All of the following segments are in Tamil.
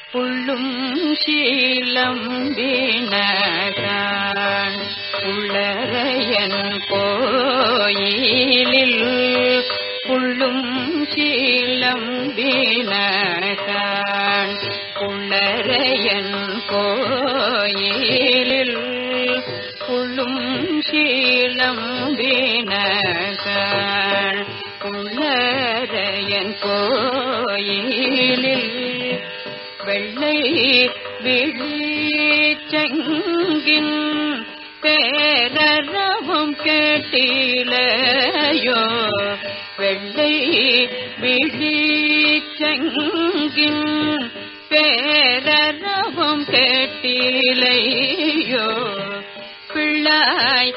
புள்ளும் சீலம் வீணகான் உள்ளரையன் கோயிலில் புள்ளும் சீலம் வீணகான் உள்ளரையன் கோயிலில் புள்ளும் சீலம் வீணகான் உள்ளரையன் கோயிலில் வெள்ளை விழிச்சங்கின் பேரரவம் கேட்டிலையோ வெள்ளை விழிச்சங்கின் பேரரவம் கேட்டிலையோ பிள்ளாய்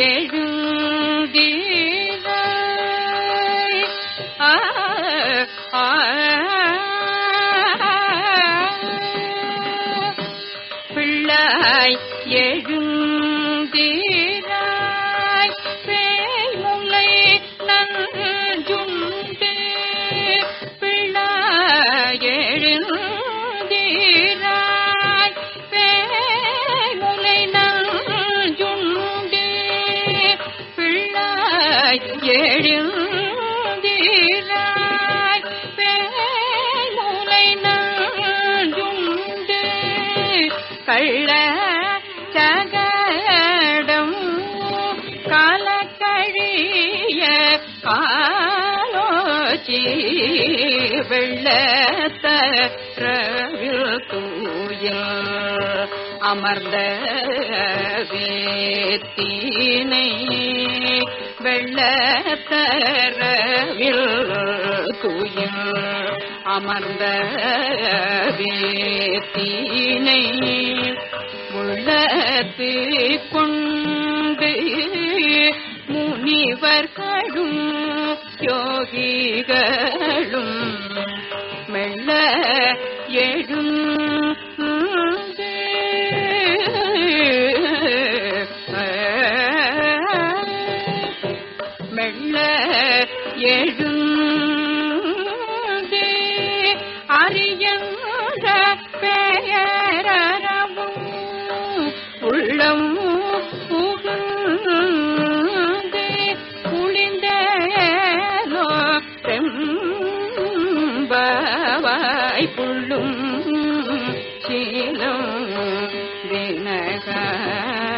எழுந்தீராய் ஆ ஆ பிள்ளாய் எழுந்தீராய் பேய்முலை நஞ்சுண்டு பிள்ளாய் எழுந்தீராய் பேய்முலை நஞ்சுண்டு பிள்ளாய் எழுந்தீராய் பேய்முலை நஞ்சுண்டு கள்ள சகடம் காலக்கழிய காலோச்சி வெள்ளத்தரவில் தூய அமர்ந்த வேத்தினை வெள்ளத்தரவில் தூய அமர்ந்த வேத்தினை உள்ளத்து கொண்டு முனிவர்களும் யோகிகளும் மெல்ல எழுந்து மெல்ல எழுந்து அறியன்ற பெயரவும் உள்ளம் புகுந்து குளிந்தேலோ செம்பவாய் புள்ளும் சீலம் தினகன்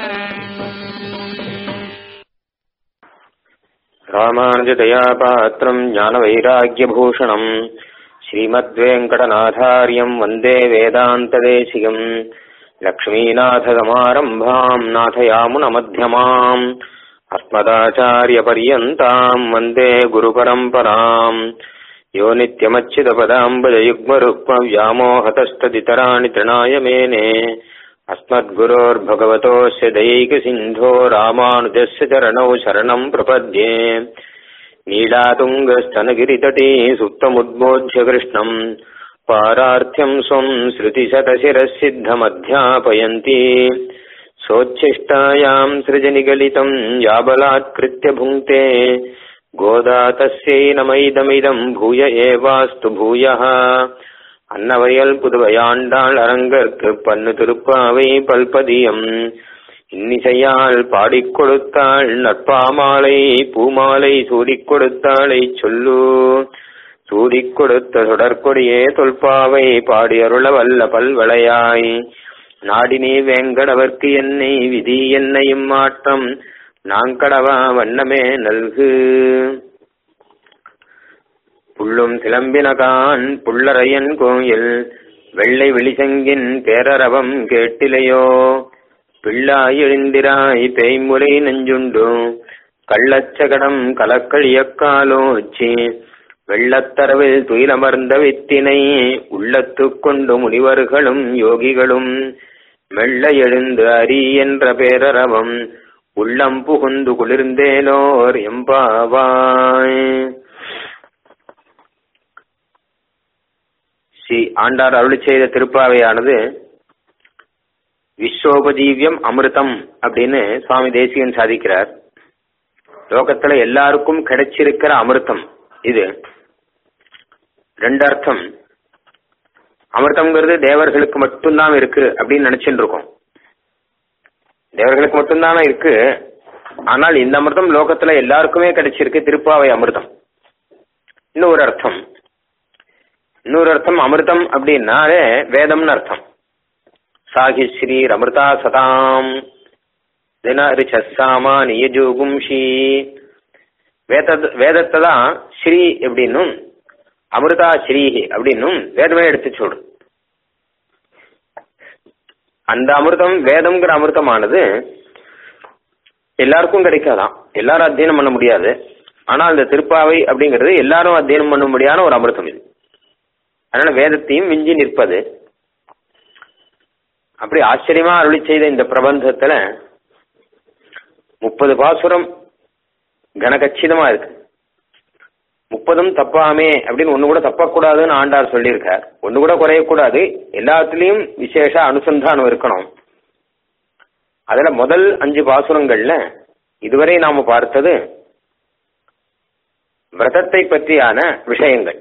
ராமானுஜதயா பாத்திரம் ஞானவைராக்கியபூஷணம் ஸ்ரீமத்வேங்கடநாதாரியம் வந்தே வேதாந்ததேசிகம் லக்ஷ்மீநாதசமாரம்பாம் நாथयामुनमध्यमाम् अस्मदाचार्यपर्यन्ताम् वन्दे गुरुपरम्पराम् यो नित्यमच्युतपदाम्बजयुग्मरुक्मव्यामोहतस्तदितराणि तृणाय मेने अस्मद्गुरोर्भगवतोऽस्य दैकसिन्धो रामानुजस्य चरणौ शरणम् प्रपद्ये नीलातुङ्गस्तनगिरितटे सुप्तमुद्बोध्य कृष्णम् पारार्थ्यम् स्वम् श्रुतिशतशिरःसिद्धमध्यापयन्ती सोच्छिष्टायाम् सृजनिगलितम् याबलात्कृत्य भुङ्क्ते गोदा तस्यै नमैदमिदम् भूय एवास्तु भूयः அன்னவயல் புதுவையாண்டாள் அரங்கற்கு பன்னு திருப்பாவை பல்பதியம் இன்னிசையால் பாடிக் கொடுத்தாள் நட்பாமாலை பூமாலை சூடிக் கொடுத்தாளை சொல்லு சூடிக் கொடுத்த சுடற்கொடியே தொல்பாவை பாடி அருள வல்ல பல்வளையாய் நாடினே வேங்கடவர்க்கு என்னை விதி என்னையும் மாற்றம் நாங்கடவா வண்ணமே நல்கு புள்ளும் சிலம்பினகான் புள்ளரையன் கோயில் வெள்ளை வெளிசங்கின் பேரரவம் கேட்டிலையோ பிள்ளாய் எழுந்திராய் பேய்முறை நெஞ்சுண்டு கள்ளச்சகடம் கலக்களியக்காலோச்சி வெள்ளத்தரவில் துயிலமர்ந்த வித்தினை உள்ளத்துக் கொண்டு முனிவர்களும் யோகிகளும் மெல்ல எழுந்து அரி என்ற பேரரவம் உள்ளம் புகுந்து குளிர்ந்தேலோர் எம்பாவாய் ஸ்ரீ ஆண்டார் அருளி செய்த திருப்பாவையானது விஸ்வோபஜீவியம் அமிர்தம் அப்படின்னு சுவாமி தேசிகன் சாதிக்கிறார் லோகத்துல எல்லாருக்கும் கிடைச்சிருக்கிற அமிர்தம் இது ரெண்டு அர்த்தம் அமிர்தம்ங்கிறது தேவர்களுக்கு மட்டும்தான் இருக்கு அப்படின்னு நினைச்சுட்டு இருக்கோம் தேவர்களுக்கு மட்டும்தானே இருக்கு ஆனால் இந்த அமிர்தம் லோகத்துல எல்லாருக்குமே கிடைச்சிருக்கு திருப்பாவை அமிர்தம் இன்னொரு அர்த்தம் இன்னொரு அர்த்தம் அமிர்தம் அப்படின்னாலே வேதம்னு அர்த்தம் சாகி ஸ்ரீ அமிர்தா சதாம் தின ரிச்சாமா நியஜோகும்ஷி வேத வேதத்தை தான் ஸ்ரீ அப்படின்னும் அமிர்தா ஸ்ரீஹி அப்படின்னும் வேதமே எடுத்து சொல்றோம் அந்த அமிர்தம் வேதம்ங்கிற அமிர்தமானது எல்லாருக்கும் கிடைக்காதான் எல்லாரும் அத்தியனம் பண்ண முடியாது ஆனா அந்த திருப்பாவை அப்படிங்கிறது எல்லாரும் அத்தியனம் பண்ண முடியாத ஒரு அமிர்தம் இது அதனால வேதத்தையும் மிஞ்சி நிற்பது அப்படி ஆச்சரியமா அருளி செய்த இந்த பிரபந்தத்துல முப்பது பாசுரம் கனகச்சிதமா இருக்கு முப்பதும் தப்பாமே அப்படின்னு ஒண்ணு கூட தப்பக்கூடாதுன்னு ஆண்டார் சொல்லியிருக்கார் ஒண்ணு கூட குறையக்கூடாது எல்லாத்துலயும் விசேஷ அனுசந்தானம் இருக்கணும் அதுல முதல் அஞ்சு பாசுரங்கள்ல இதுவரை நாம பார்த்தது விரதத்தை பற்றியான விஷயங்கள்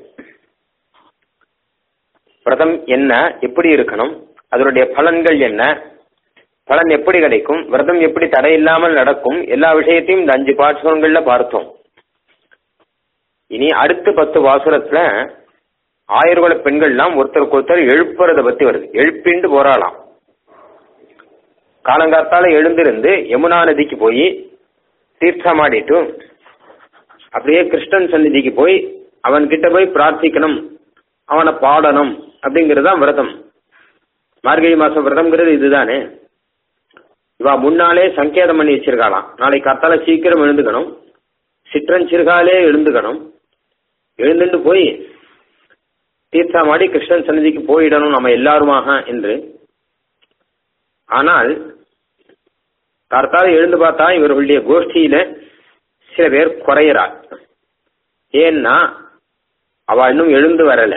விரதம் என்ன எப்படி இருக்கணும் அதனுடைய பலன்கள் என்ன பலன் எப்படி கிடைக்கும் விரதம் எப்படி தடையில்லாமல் நடக்கும் எல்லா விஷயத்தையும் இந்த அஞ்சு பாசுரங்கள்ல பார்த்தோம் இனி அடுத்த பத்து வாசுரத்துல ஆயிரகுல பெண்கள்லாம் ஒருத்தருக்கு ஒருத்தர் எழுப்புறத பத்தி வருது எழுப்பிண்டு போராளாம் காலங்காத்தால எழுந்திருந்து யமுனா நதிக்கு போய் தீர்த்தமாடிட்டு அப்படியே கிருஷ்ணன் சந்நிதிக்கு போய் அவன் கிட்ட போய் பிரார்த்திக்கணும் அவனை பாடணும் அப்படிங்கிறது தான் விரதம் மார்கழி மாசம் விரதம்ங்கிறது இதுதானே இவா முன்னாலே சங்கேதம் பண்ணி வச்சிருக்காளாம் நாளைக்கு காத்தால சீக்கிரம் எழுந்துக்கணும் சிற்றன் சிறுகாலே எழுந்துக்கணும் எழுந்துட்டு போய் தீர்த்தமாடி கிருஷ்ணன் சந்நிதிக்கு போயிடணும் நம்ம எல்லாருமாக என்று ஆனால் கார்த்தால எழுந்து பார்த்தா இவர்களுடைய கோஷ்டியில சில பேர் குறையிறார் ஏன்னா அவ இன்னும் எழுந்து வரல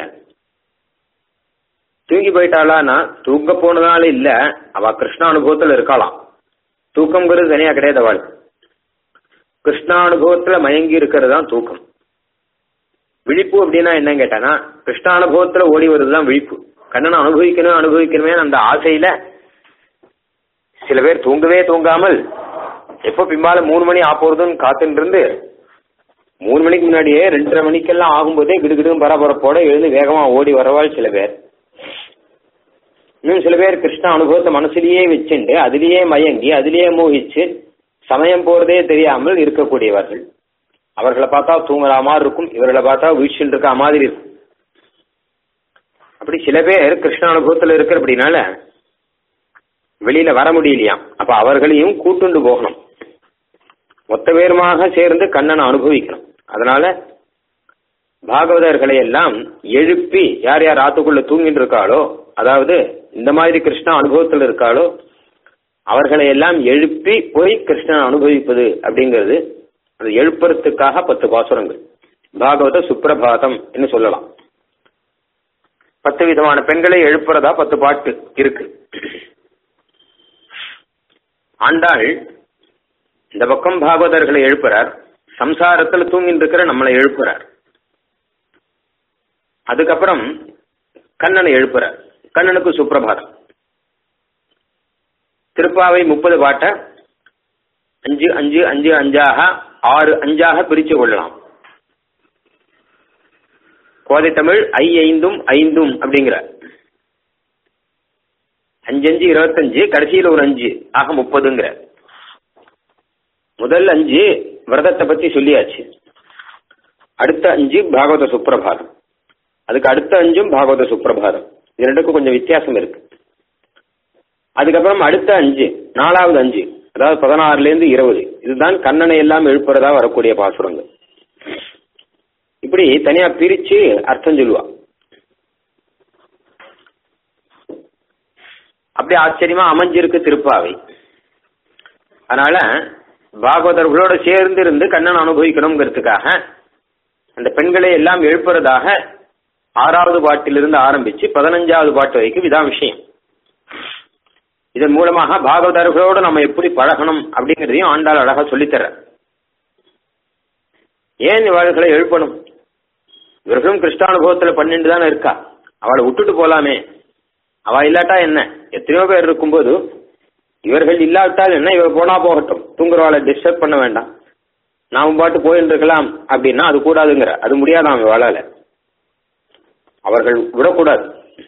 தூங்கி போயிட்டாளான்னா தூங்க போனதால இல்ல அவ கிருஷ்ண அனுபவத்துல இருக்காளாம் தூக்கம்ங்கிறது தனியா கிடையாது அவள் கிருஷ்ணானுபவத்துல மயங்கி இருக்கிறது தான் தூக்கம் விழிப்பு அப்படின்னா என்ன கேட்டானா கிருஷ்ணானுபவத்துல ஓடி வருதுதான் விழிப்பு கண்ணனை அனுபவிக்கணும் அனுபவிக்கணுமே அந்த ஆசையில சில பேர் தூங்கவே தூங்காமல் எப்போ பிம்பால மூணு மணி ஆப்போறதுன்னு காத்துட்டு இருந்து மூணு மணிக்கு முன்னாடியே ரெண்டரை மணிக்கெல்லாம் ஆகும்போதே கிடுகிடும் பரபரப்போட எழுந்து வேகமா ஓடி வரவாள் சில பேர் இன்னும் சில பேர் கிருஷ்ண அனுபவத்தை மனசுலயே வச்சுண்டு அதிலேயே மயங்கி அதிலேயே மோகிச்சு சமயம் போறதே தெரியாமல் இருக்கக்கூடியவர்கள் அவர்களை பார்த்தா தூங்குற மாதிரி இருக்கும் இவர்களை பார்த்தா வீழ்ச்சின்னு இருக்க மாதிரி இருக்கும் அப்படி சில பேர் கிருஷ்ண அனுபவத்துல இருக்கிற அப்படின்னால வெளியில வர முடியலையாம் அப்ப அவர்களையும் கூட்டுண்டு போகணும் மொத்த பேருமாக சேர்ந்து கண்ணனை அனுபவிக்கணும் அதனால பாகவதர்களை எல்லாம் எழுப்பி யார் யார் ஆத்துக்குள்ள தூங்கிட்டு இருக்காளோ அதாவது இந்த மாதிரி கிருஷ்ண அனுபவத்தில் இருக்காளோ அவர்களை எல்லாம் எழுப்பி போய் கிருஷ்ணன் அனுபவிப்பது அப்படிங்கிறது அது எழுப்புறதுக்காக பத்து பாசுரங்கள் பாகவத சுப்பிரபாதம் என்று சொல்லலாம் பத்து விதமான பெண்களை எழுப்புறதா பத்து பாட்டு இருக்கு ஆண்டாள் இந்த பக்கம் பாகவதர்களை எழுப்புறார் சம்சாரத்துல தூங்கிட்டு இருக்கிற நம்மளை எழுப்புறார் அதுக்கப்புறம் கண்ணனை எழுப்புறார் கண்ணனுக்கு சுப்பிரபாதம் திருப்பாவை முப்பது பாட்ட அஞ்சு அஞ்சு அஞ்சு அஞ்சாக ஆறு அஞ்சாக பிரிச்சு கொள்ளலாம் கோதை தமிழ் ஐ ஐந்தும் ஐந்தும் அப்படிங்கிற அஞ்சஞ்சு இருபத்தஞ்சு கடைசியில் ஒரு அஞ்சு ஆக முப்பதுங்கிற முதல் அஞ்சு விரதத்தை பத்தி சொல்லியாச்சு அடுத்த அஞ்சு பாகவத சுப்பிரபாதம் அதுக்கு அடுத்த அஞ்சும் பாகவத சுப்பிரபாதம் இது ரெண்டுக்கும் கொஞ்சம் வித்தியாசம் இருக்கு அதுக்கப்புறம் அடுத்த அஞ்சு நாலாவது அஞ்சு அதாவது பதினாறுல இருந்து இருபது இதுதான் கண்ணனை எல்லாம் எழுப்புறதா வரக்கூடிய பாசுரங்கள் இப்படி தனியா பிரிச்சு அர்த்தம் சொல்லுவா அப்படி ஆச்சரியமா அமைஞ்சிருக்கு திருப்பாவை அதனால பாகவதர்களோட சேர்ந்து இருந்து கண்ணன் அனுபவிக்கணுங்கிறதுக்காக அந்த பெண்களை எல்லாம் எழுப்புறதாக ஆறாவது பாட்டிலிருந்து ஆரம்பிச்சு பதினஞ்சாவது பாட்டு வரைக்கும் இதான் விஷயம் இதன் மூலமாக பாகவதர்களோடு நம்ம எப்படி பழகணும் அப்படிங்கிறதையும் ஆண்டாள் அழகா சொல்லித்தர ஏன் இவர்களை எழுப்பணும் இவர்களும் கிருஷ்ணானுபவத்துல பன்னெண்டு தானே இருக்கா அவளை விட்டுட்டு போலாமே அவ இல்லாட்டா என்ன எத்தனையோ பேர் இருக்கும்போது இவர்கள் இல்லாவிட்டால் என்ன இவர் போனா போகட்டும் தூங்குறவாளை டிஸ்டர்ப் பண்ண வேண்டாம் நாம பாட்டு போயிட்டு இருக்கலாம் அப்படின்னா அது கூடாதுங்கிற அது முடியாதாம் இவளால அவர்கள் விடக்கூடாது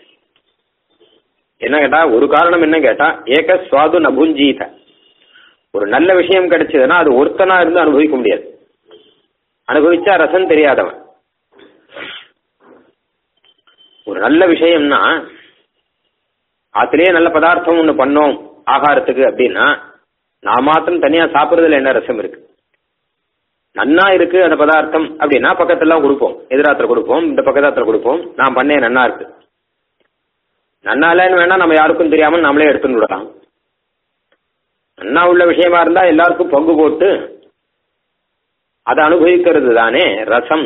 என்ன கேட்டா ஒரு காரணம் என்ன கேட்டா ஏக சுவாது நபுஞ்சீத ஒரு நல்ல விஷயம் கிடைச்சதுன்னா அது ஒருத்தனா இருந்து அனுபவிக்க முடியாது அனுபவிச்சா ரசம் தெரியாதவன் ஒரு நல்ல விஷயம்னா ஆத்திலேயே நல்ல பதார்த்தம் ஒன்று பண்ணோம் ஆகாரத்துக்கு அப்படின்னா நான் மாத்திரம் தனியா சாப்பிடுறதுல என்ன ரசம் இருக்கு நன்னா இருக்கு அந்த பதார்த்தம் அப்படின்னா பக்கத்துலாம் கொடுப்போம் எதிராத்துல கொடுப்போம் இந்த பக்கத்தாத்துல கொடுப்போம் நான் பண்ணேன் நன்னா இருக்கு நன்னா இல்லைன்னு வேணா நம்ம யாருக்கும் தெரியாம நம்மளே எடுத்துன்னு விடலாம் நன்னா உள்ள விஷயமா இருந்தா எல்லாருக்கும் பங்கு போட்டு அதை அனுபவிக்கிறது தானே ரசம்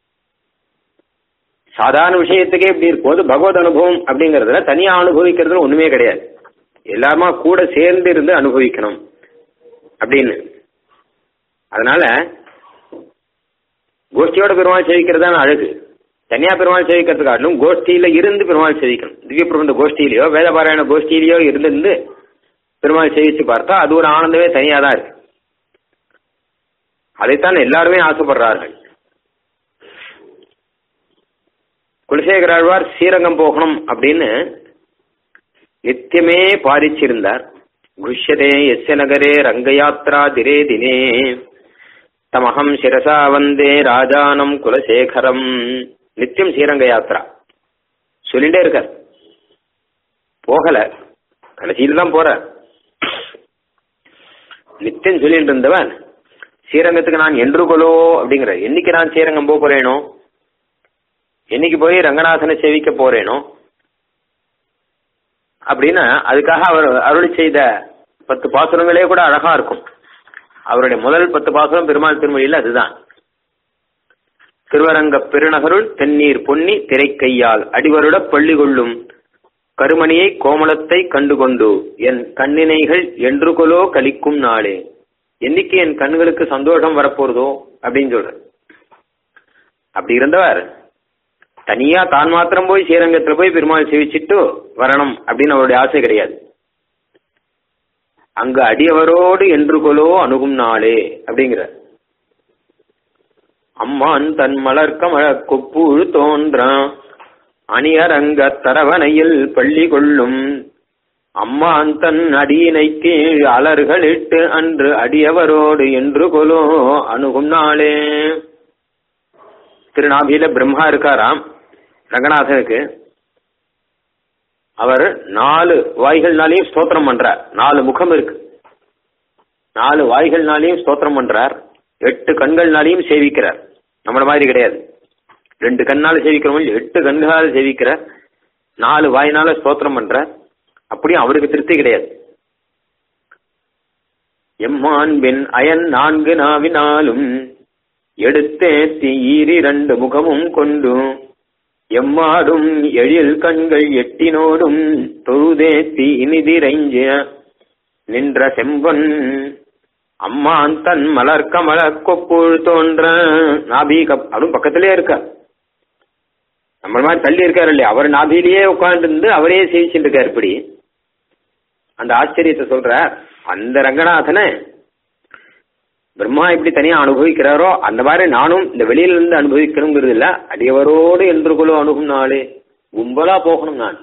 சாதாரண விஷயத்துக்கே இப்படி இருக்கும்போது பகவத் அனுபவம் அப்படிங்கறதுல தனியா அனுபவிக்கிறதுல ஒண்ணுமே கிடையாது எல்லாருமா கூட சேர்ந்து இருந்து அனுபவிக்கணும் அப்படின்னு அதனால கோஷ்டியோட பெருமாள் சேவிக்கிறது தான் அழகு தனியா பெருமாள் சேவிக்கிறது காட்டிலும் கோஷ்டியில இருந்து பெருமாள் சேவிக்கணும் திவ்ய பிரபந்த கோஷ்டியிலயோ வேதபாராயண கோஷ்டியிலயோ இருந்து பெருமாள் சேவிச்சு பார்த்தா அது ஒரு ஆனந்தமே தனியா தான் இருக்கு அதைத்தான் எல்லாருமே ஆசைப்படுறார்கள் குலசேகராழ்வார் ஸ்ரீரங்கம் போகணும் அப்படின்னு நித்தியமே பாரிச்சிருந்தார் குஷ்யதே எஸ்ய நகரே ரங்கயாத்ரா திரே தினே தமகம் சிரசா வந்தே ராஜானம் குலசேகரம் நித்தியம் ஸ்ரீரங்க யாத்ரா சொல்லிட்டே இருக்கார் போகல கடைசியில் தான் போற நித்தியம் சொல்லிட்டு இருந்தவன் ஸ்ரீரங்கத்துக்கு நான் என்று கொலோ அப்படிங்கிற என்னைக்கு நான் ஸ்ரீரங்கம் போக போறேனோ என்னைக்கு போய் ரங்கநாதனை சேவிக்க போறேனோ அப்படின்னு அதுக்காக அவர் அருளி செய்த பத்து பாசுரங்களே கூட அழகா இருக்கும் அவருடைய முதல் பத்து பாசுரம் பெருமாள் திருமொழியில் அதுதான் திருவரங்க பெருநகருள் தென்னீர் பொன்னி திரைக்கையால் அடிவருட பள்ளி கொள்ளும் கருமணியை கோமளத்தை கண்டுகொண்டு என் கண்ணினைகள் என்று கொலோ கலிக்கும் நாளே என்னைக்கு என் கண்களுக்கு சந்தோஷம் வரப்போறதோ அப்படின்னு சொல்ற அப்படி இருந்தவர் தனியா தான் மாத்திரம் போய் ஸ்ரீரங்கத்துல போய் பெருமாள் சேவிச்சிட்டு வரணும் அப்படின்னு அவருடைய ஆசை கிடையாது அங்கு அடியவரோடு என்று கொலோ அணுகும் நாளே அப்படிங்கிற அம்மான் தன் மலர்க்கமழ கொப்புழு தோன்ற அணியரங்க தரவணையில் பள்ளி கொள்ளும் அம்மான் தன் அடியினை கீழ் அலர்களிட்டு அன்று அடியவரோடு என்று கொலோ அணுகும் நாளே திருநாபியில பிரம்மா இருக்காராம் ரங்கநாதனுக்கு அவர் நாலு வாய்கள்னாலையும் ஸ்தோத்திரம் பண்றார் நாலு முகம் இருக்கு நாலு வாய்கள்னாலையும் ஸ்தோத்திரம் பண்றார் எட்டு கண்கள்னாலையும் சேவிக்கிறார் நம்மள மாதிரி கிடையாது ரெண்டு கண்ணால சேவிக்கிறவங்க எட்டு கண்களால சேவிக்கிறார் நாலு வாயினால ஸ்தோத்திரம் பண்றார் அப்படியும் அவருக்கு திருப்தி கிடையாது எம்மாண்பின் அயன் நான்கு நாவினாலும் எடுத்தேத்தி ஈரிரண்டு முகமும் கொண்டு எம்மாடும் எழில் கண்கள் எட்டினோடும் தொழுதேத்தி இனிதிரைஞ்ச நின்ற செம்பன் அம்மான் தன் மலர் கமல கொப்புள் தோன்ற நாபி கப் அதுவும் பக்கத்திலே இருக்கார் நம்ம மாதிரி தள்ளி இருக்காரு இல்லையா அவர் நாபிலேயே உட்கார்ந்து இருந்து அவரே சேவிச்சுட்டு இருக்காரு இப்படி அந்த ஆச்சரியத்தை சொல்ற அந்த ரங்கநாதனை பிரம்மா எப்படி தனியா அனுபவிக்கிறாரோ அந்த மாதிரி நானும் இந்த வெளியில இருந்து அனுபவிக்கணுங்கிறது இல்ல அடியவரோடு என்றுகுலோ அணுகும் நாளே கும்பலா போகணும் நான்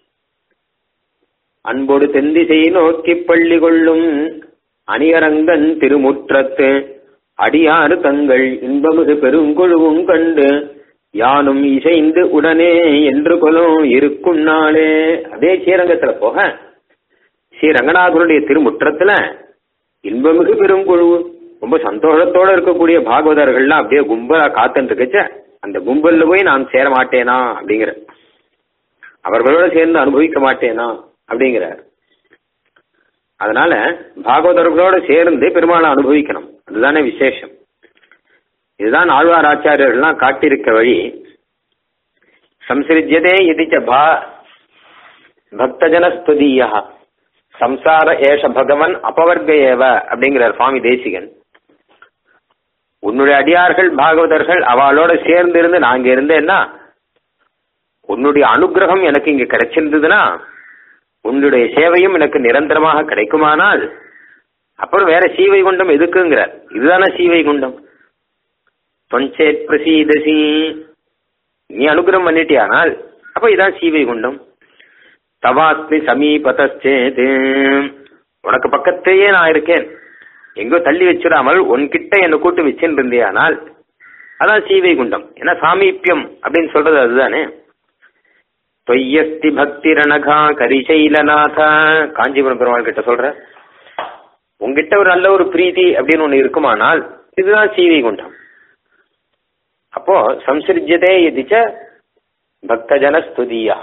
அன்போடு தெந்திசை நோக்கி பள்ளி கொள்ளும் அணியரங்கன் திருமுற்றத்து அடியாறு தங்கள் இன்பமிகு பெருங்குழுவும் கண்டு யானும் இசைந்து உடனே என்று கொலும் இருக்கும் நாளே அதே ஸ்ரீரங்கத்துல போக ஸ்ரீ ரங்கநாதனுடைய திருமுற்றத்துல இன்பமிகு பெருங்குழு ரொம்ப சந்தோஷத்தோட இருக்கக்கூடிய பாகவதர்கள்லாம் அப்படியே கும்பலா காத்துட்டு இருக்கச்ச அந்த கும்பல்ல போய் நான் சேர மாட்டேனா அப்படிங்கிற அவர்களோட சேர்ந்து அனுபவிக்க மாட்டேனா அப்படிங்கிறார் அதனால பாகவதர்களோட சேர்ந்து பெருமாளை அனுபவிக்கணும் அதுதானே விசேஷம் இதுதான் ஆழ்வார் ஆச்சாரியர்கள்லாம் காட்டியிருக்க வழி சம்சிருஜ்யதே இதிச்ச பா பக்தஜனஸ்துதீயா சம்சார ஏஷ பகவன் அபவர்க்க ஏவ அப்படிங்கிறார் சுவாமி தேசிகன் உன்னுடைய அடியார்கள் பாகவதர்கள் அவளோட சேர்ந்து இருந்து நாங்க இருந்தேன்னா உன்னுடைய அனுகிரகம் எனக்கு இங்க கிடைச்சிருந்ததுன்னா உன்னுடைய சேவையும் எனக்கு நிரந்தரமாக கிடைக்குமானால் அப்புறம் வேற சீவை குண்டம் எதுக்குங்கிற இதுதானே சீவை குண்டம் தொஞ்சேத் பிரசீதசி நீ அனுகிரகம் பண்ணிட்டியானால் அப்ப இதான் சீவை குண்டம் தவாஸ்மி சமீபத்தேது உனக்கு பக்கத்தையே நான் இருக்கேன் எங்கோ தள்ளி வச்சிடாமல் உன்கிட்ட என்னை கூட்டு வச்சுன்னு இருந்தியானால் அதான் சீவை குண்டம் ஏன்னா சாமீப்பியம் அப்படின்னு சொல்றது அதுதானே தொய்யஸ்தி பக்தி ரணகா கரிசைலநாத காஞ்சிபுரம் பெருமாள் கிட்ட சொல்ற உங்ககிட்ட ஒரு நல்ல ஒரு பிரீத்தி அப்படின்னு ஒண்ணு இருக்குமானால் இதுதான் சீவை குண்டம் அப்போ சம்சிருஜ்யதே எதிச்ச பக்தஜன ஸ்துதியா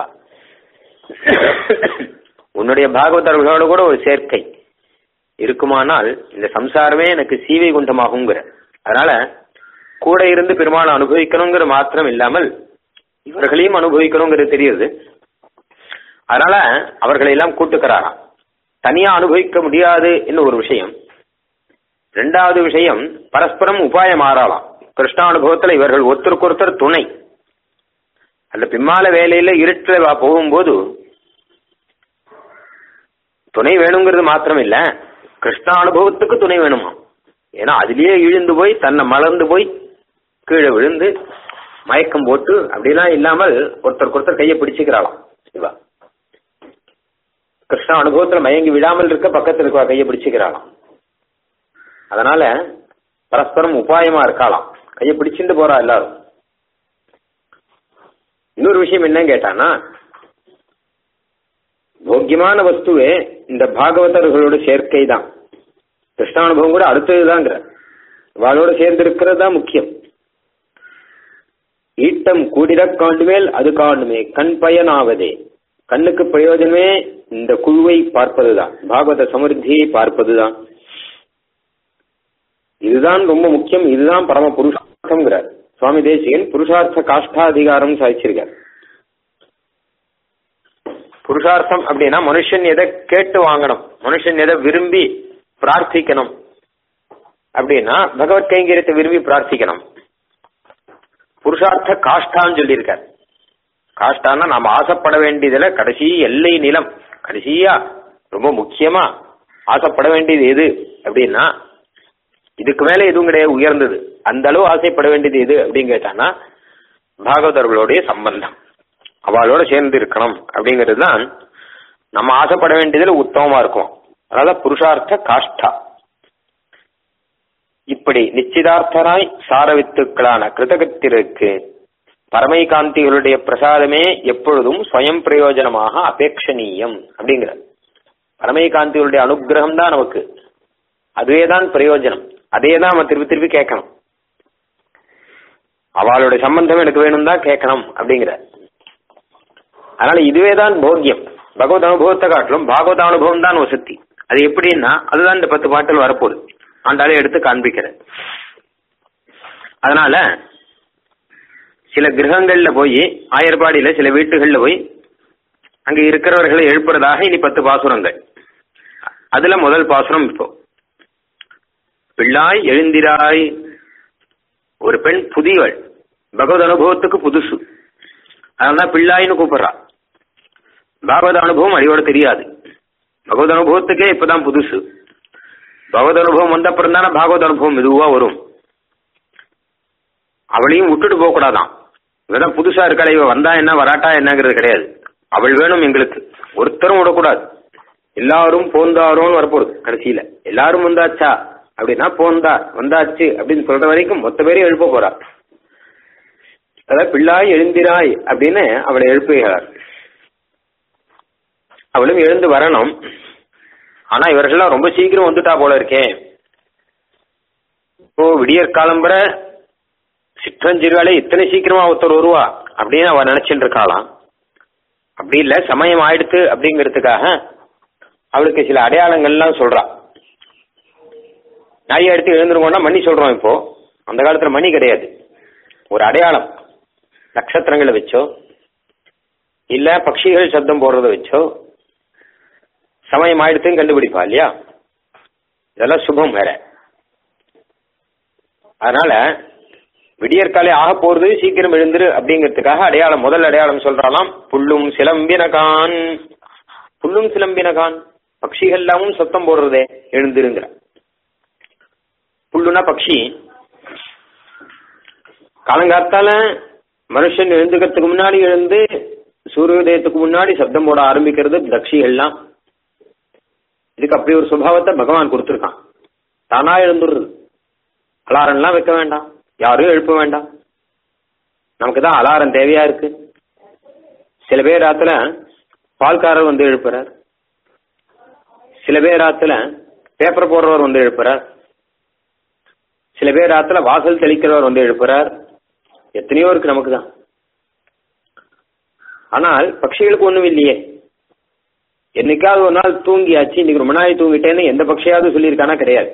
உன்னுடைய பாகவதர்களோட கூட ஒரு சேர்க்கை இருக்குமானால் இந்த சம்சாரமே எனக்கு சீவை குண்டமாகுங்கிற அதனால கூட இருந்து பெருமாள் அனுபவிக்கணுங்கிற மாத்திரம் இல்லாமல் இவர்களையும் அனுபவிக்கணுங்கிறது தெரியுது அதனால அவர்களை எல்லாம் கூட்டுக்கிறாராம் தனியா அனுபவிக்க முடியாது என்ன ஒரு விஷயம் ரெண்டாவது விஷயம் பரஸ்பரம் உபாயம் மாறலாம் கிருஷ்ணானுபவத்துல இவர்கள் ஒருத்தருக்கு ஒருத்தர் துணை அந்த பிம்மால வேலையில இருட்டுல வா போகும்போது துணை வேணுங்கிறது மாத்திரம் இல்ல கிருஷ்ண அனுபவத்துக்கு துணை வேணுமா ஏன்னா அதுலயே இழுந்து போய் தன்னை மலர்ந்து போய் கீழே விழுந்து மயக்கம் போட்டு அப்படிலாம் இல்லாமல் ஒருத்தருக்கு ஒருத்தர் கையை பிடிச்சுக்கிறாளாம் சிவா கிருஷ்ண அனுபவத்துல மயங்கி விடாமல் இருக்க பக்கத்துல இருக்க கையை பிடிச்சுக்கிறாளாம் அதனால பரஸ்பரம் உபாயமா இருக்கலாம் கையை பிடிச்சிட்டு போறா எல்லாரும் இன்னொரு விஷயம் என்ன கேட்டானா போக்கியமான வஸ்துவே இந்த பாகவதர்களோட சேர்க்கை தான் கிருஷ்ணானுபவம் கூட அடுத்ததுதாங்கிற அவளோட சேர்ந்து இருக்கிறது தான் முக்கியம் ஈட்டம் கூடிட காண்டுமேல் அது காண்டுமே கண் பயனாவதே கண்ணுக்கு பிரயோஜனமே இந்த குழுவை பார்ப்பதுதான் பாகவத சமிருத்தியை பார்ப்பதுதான் இதுதான் ரொம்ப முக்கியம் இதுதான் பரம புருஷார்த்தம்ங்கிறார் சுவாமி தேசிகன் புருஷார்த்த காஷ்டாதிகாரம் சாதிச்சிருக்கார் புருஷார்த்தம் அப்படின்னா மனுஷன் எதை கேட்டு வாங்கணும் மனுஷன் எதை விரும்பி பிரார்த்திக்கணும் அப்படின்னா பகவத் கைங்கரியத்தை விரும்பி பிரார்த்திக்கணும் புருஷார்த்த காஷ்டான்னு சொல்லியிருக்கார் காஷ்டான்னா நாம் ஆசைப்பட வேண்டியதுல கடைசி எல்லை நிலம் கடைசியா ரொம்ப முக்கியமா ஆசைப்பட வேண்டியது எது அப்படின்னா இதுக்கு மேல எதுவும் கிடையாது உயர்ந்தது அந்த அளவு ஆசைப்பட வேண்டியது எது அப்படின்னு கேட்டானா பாகவதர்களுடைய சம்பந்தம் அவளோட சேர்ந்து இருக்கணும் அப்படிங்கிறது தான் நம்ம ஆசைப்பட வேண்டியதுல உத்தமமா இருக்கும் அதாவது புருஷார்த்த காஷ்டா இப்படி நிச்சிதார்த்தராய் சாரவித்துக்களான கிருதகத்திற்கு பரமைகாந்திகளுடைய பிரசாதமே எப்பொழுதும் ஸ்வயம் பிரயோஜனமாக அபேட்சணீயம் அப்படிங்கிற பரமைகாந்திகளுடைய அனுகிரகம் தான் நமக்கு அதுவே தான் பிரயோஜனம் அதே தான் நம்ம திருப்பி திருப்பி கேட்கணும் அவளுடைய சம்பந்தம் எனக்கு வேணும் தான் கேட்கணும் அப்படிங்கிற அதனால இதுவே தான் போக்கியம் பகவத் அனுபவத்தை காட்டிலும் பாகவத அனுபவம் தான் வசதி அது எப்படின்னா அதுதான் இந்த பத்து பாட்டில் வரப்போகுது ஆண்டாலே எடுத்து காண்பிக்கிறேன் அதனால சில கிரகங்கள்ல போய் ஆயர்பாடியில சில வீட்டுகள்ல போய் அங்க இருக்கிறவர்களை எழுப்புறதாக இனி பத்து பாசுரங்கள் அதுல முதல் பாசுரம் இப்போ பிள்ளாய் எழுந்திராய் ஒரு பெண் புதியவள் பகவத் அனுபவத்துக்கு புதுசு அதனாலதான் பிள்ளாயின்னு கூப்பிடுறா பாகவத அனுபவம் அடியோட தெரியாது பகவத் அனுபவத்துக்கே இப்பதான் புதுசு பகவத் அனுபவம் வந்த அப்புறம் தானே பாகவத அனுபவம் மெதுவா வரும் அவளையும் விட்டுட்டு போக கூடாதான் இவதான் புதுசா இருக்காளே இவ வந்தா என்ன வராட்டா என்னங்கிறது கிடையாது அவள் வேணும் எங்களுக்கு ஒருத்தரும் விடக்கூடாது எல்லாரும் போந்தாரோன்னு வரப்போகுது கடைசியில எல்லாரும் வந்தாச்சா அப்படின்னா போந்தா வந்தாச்சு அப்படின்னு சொல்ற வரைக்கும் மொத்த பேரையும் எழுப்ப போறா அதாவது பிள்ளாய் எழுந்திராய் அப்படின்னு அவளை எழுப்புகிறார் அவளும் எழுந்து வரணும் ஆனா இவர்கள்லாம் ரொம்ப சீக்கிரம் வந்துட்டா போல இருக்கே இப்போ விடியற் காலம்பர சிற்றஞ்சிறுகாலே இத்தனை சீக்கிரமா ஒருத்தர் வருவா அப்படின்னு அவ நினைச்சுட்டு இருக்காளாம் அப்படி இல்ல சமயம் ஆயிடுத்து அப்படிங்கிறதுக்காக அவளுக்கு சில அடையாளங்கள்லாம் சொல்றா நாயை எடுத்து எழுந்துருவோம்னா மணி சொல்றோம் இப்போ அந்த காலத்துல மணி கிடையாது ஒரு அடையாளம் நட்சத்திரங்களை வச்சோ இல்ல பட்சிகள் சப்தம் போடுறத வச்சோ சமயம் ஆயிடுத்துன்னு கண்டுபிடிப்பா இல்லையா இதெல்லாம் சுபம் வேற அதனால விடியற்காலை ஆக போறது சீக்கிரம் எழுந்துரு அப்படிங்கிறதுக்காக அடையாளம் முதல் அடையாளம் சொல்றாலாம் புல்லும் சிலம்பினகான் புல்லும் சிலம்பினகான் பட்சிகள் எல்லாமும் சத்தம் போடுறதே எழுந்துருங்கிற புல்லுனா பக்ஷி காலங்காத்தால மனுஷன் எழுந்துக்கிறதுக்கு முன்னாடி எழுந்து சூரியோதயத்துக்கு முன்னாடி சப்தம் போட ஆரம்பிக்கிறது பக்ஷிகள்லாம் இதுக்கு அப்படி ஒரு சுபாவத்தை பகவான் கொடுத்துருக்கான் தானா எழுந்துடுறது அலாரம்லாம் வைக்க வேண்டாம் யாரும் எழுப்ப வேண்டாம் நமக்கு தான் அலாரம் தேவையா இருக்கு சில பேர் ராத்துல பால்காரர் வந்து எழுப்புறார் சில பேர் ராத்துல பேப்பர் போடுறவர் வந்து எழுப்புறார் சில பேர் ராத்துல வாசல் தெளிக்கிறவர் வந்து எழுப்புறார் எத்தனையோ இருக்கு நமக்கு தான் ஆனால் பட்சிகளுக்கு ஒண்ணும் இல்லையே என்னைக்காவது ஒரு நாள் தூங்கியாச்சு இன்னைக்கு ரொம்ப நாள் தூங்கிட்டேன்னு எந்த பட்சியாவது சொல்லியிருக்கானா கிடையாது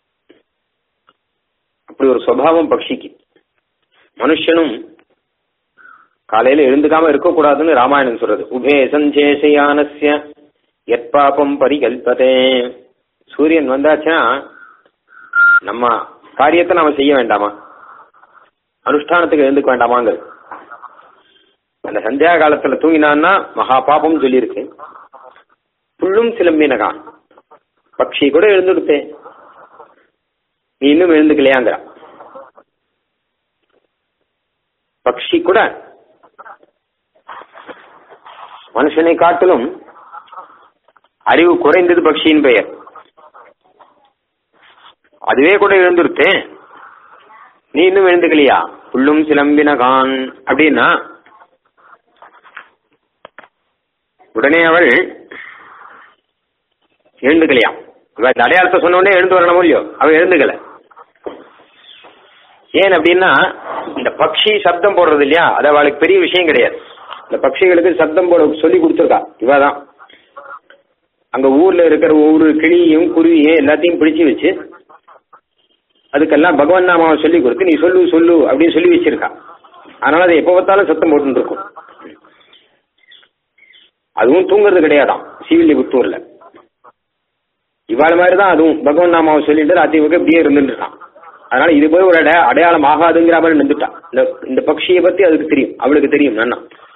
அப்படி ஒரு சுவாவம் பக்ஷிக்கு மனுஷனும் காலையில எழுந்துக்காம இருக்கக்கூடாதுன்னு ராமாயணம் சொல்றது உபே சஞ்சேஷயானஸ்ய எற்பாபம் பரிகல்பதே சூரியன் வந்தாச்சுன்னா நம்ம காரியத்தை நாம செய்ய வேண்டாமா அனுஷ்டானத்துக்கு எழுந்துக்க வேண்டாமாங்க அந்த சந்தியா காலத்துல தூங்கினான்னா மகா பாபம் சொல்லியிருக்கு புல்லும் சிலம்பினகான் பக்ஷி கூட எழுந்துடுத்தே நீ இன்னும் எழுந்துக்கலையாங்கிற பக்ஷி கூட மனுஷனை காட்டிலும் அறிவு குறைந்தது பக்ஷியின் பெயர் அதுவே கூட எழுந்துருத்தேன் நீ இன்னும் எழுந்துக்கலையா புல்லும் சிலம்பினகான் அப்படின்னா உடனே அவள் எழுந்துக்கலையாம் இவ இந்த அடையாளத்தை சொன்ன உடனே எழுந்து வரணும் இல்லையோ அவ எழுந்துக்கல ஏன் அப்படின்னா இந்த பக்ஷி சப்தம் போடுறது இல்லையா அது அவளுக்கு பெரிய விஷயம் கிடையாது இந்த பட்சிகளுக்கு சப்தம் போட சொல்லி கொடுத்துருக்கா இவதான் அங்க ஊர்ல இருக்கிற ஒவ்வொரு கிளியும் குருவியும் எல்லாத்தையும் பிடிச்சு வச்சு அதுக்கெல்லாம் பகவான் நாமாவை சொல்லி கொடுத்து நீ சொல்லு சொல்லு அப்படின்னு சொல்லி வச்சிருக்கா அதனால அது எப்போ பார்த்தாலும் சத்தம் போட்டு இருக்கும் அதுவும் தூங்குறது கிடையாதாம் ஸ்ரீவில்லிபுத்தூர்ல இவாள் மாதிரி தான் அதுவும் பகவான் நாமாவை சொல்லிட்டு ராத்திரிவுக்கு இப்படியே இருந்துட்டு இருக்கான் அதனால இது போய் ஒரு அடைய அடையாளம் ஆகாதுங்கிற மாதிரி நின்றுட்டான் இந்த இந்த பக்ஷியை பத்தி அதுக்கு தெரியும் அவளுக்கு தெரியும் நன்னா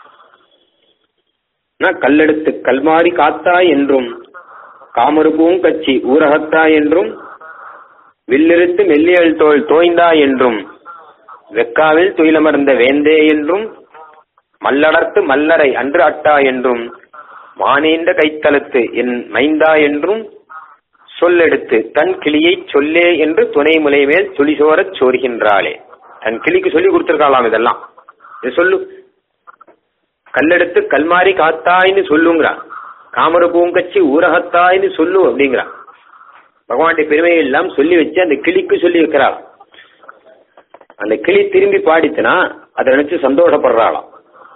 நான் கல்லெடுத்து கல்மாரி காத்தா என்றும் காமருப்பும் கச்சி ஊரகத்தா என்றும் வில்லிருத்து மெல்லியல் தோல் தோய்ந்தா என்றும் வெக்காவில் துயிலமர்ந்த வேந்தே என்றும் மல்லடர்த்து மல்லரை அன்று அட்டா என்றும் மானேந்த கைத்தலத்து என் மைந்தா என்றும் சொல்லெடுத்து தன் கிளியைச் சொல்லே என்று துணை முலை மேல் துளிசோரச் சோறுகின்றாளே தன் கிளிக்கு சொல்லி கொடுத்துருக்காளாம் இதெல்லாம் இது சொல்லு கல்லெடுத்து கல்மாரி காத்தாயின்னு சொல்லுங்கிறா காமர பூங்கச்சி ஊரகத்தாயின்னு சொல்லு அப்படிங்கிறா பகவானுடைய பெருமையை எல்லாம் சொல்லி வச்சு அந்த கிளிக்கு சொல்லி வைக்கிறாள் அந்த கிளி திரும்பி பாடிச்சுனா அதை நினைச்சு சந்தோஷப்படுறாளாம்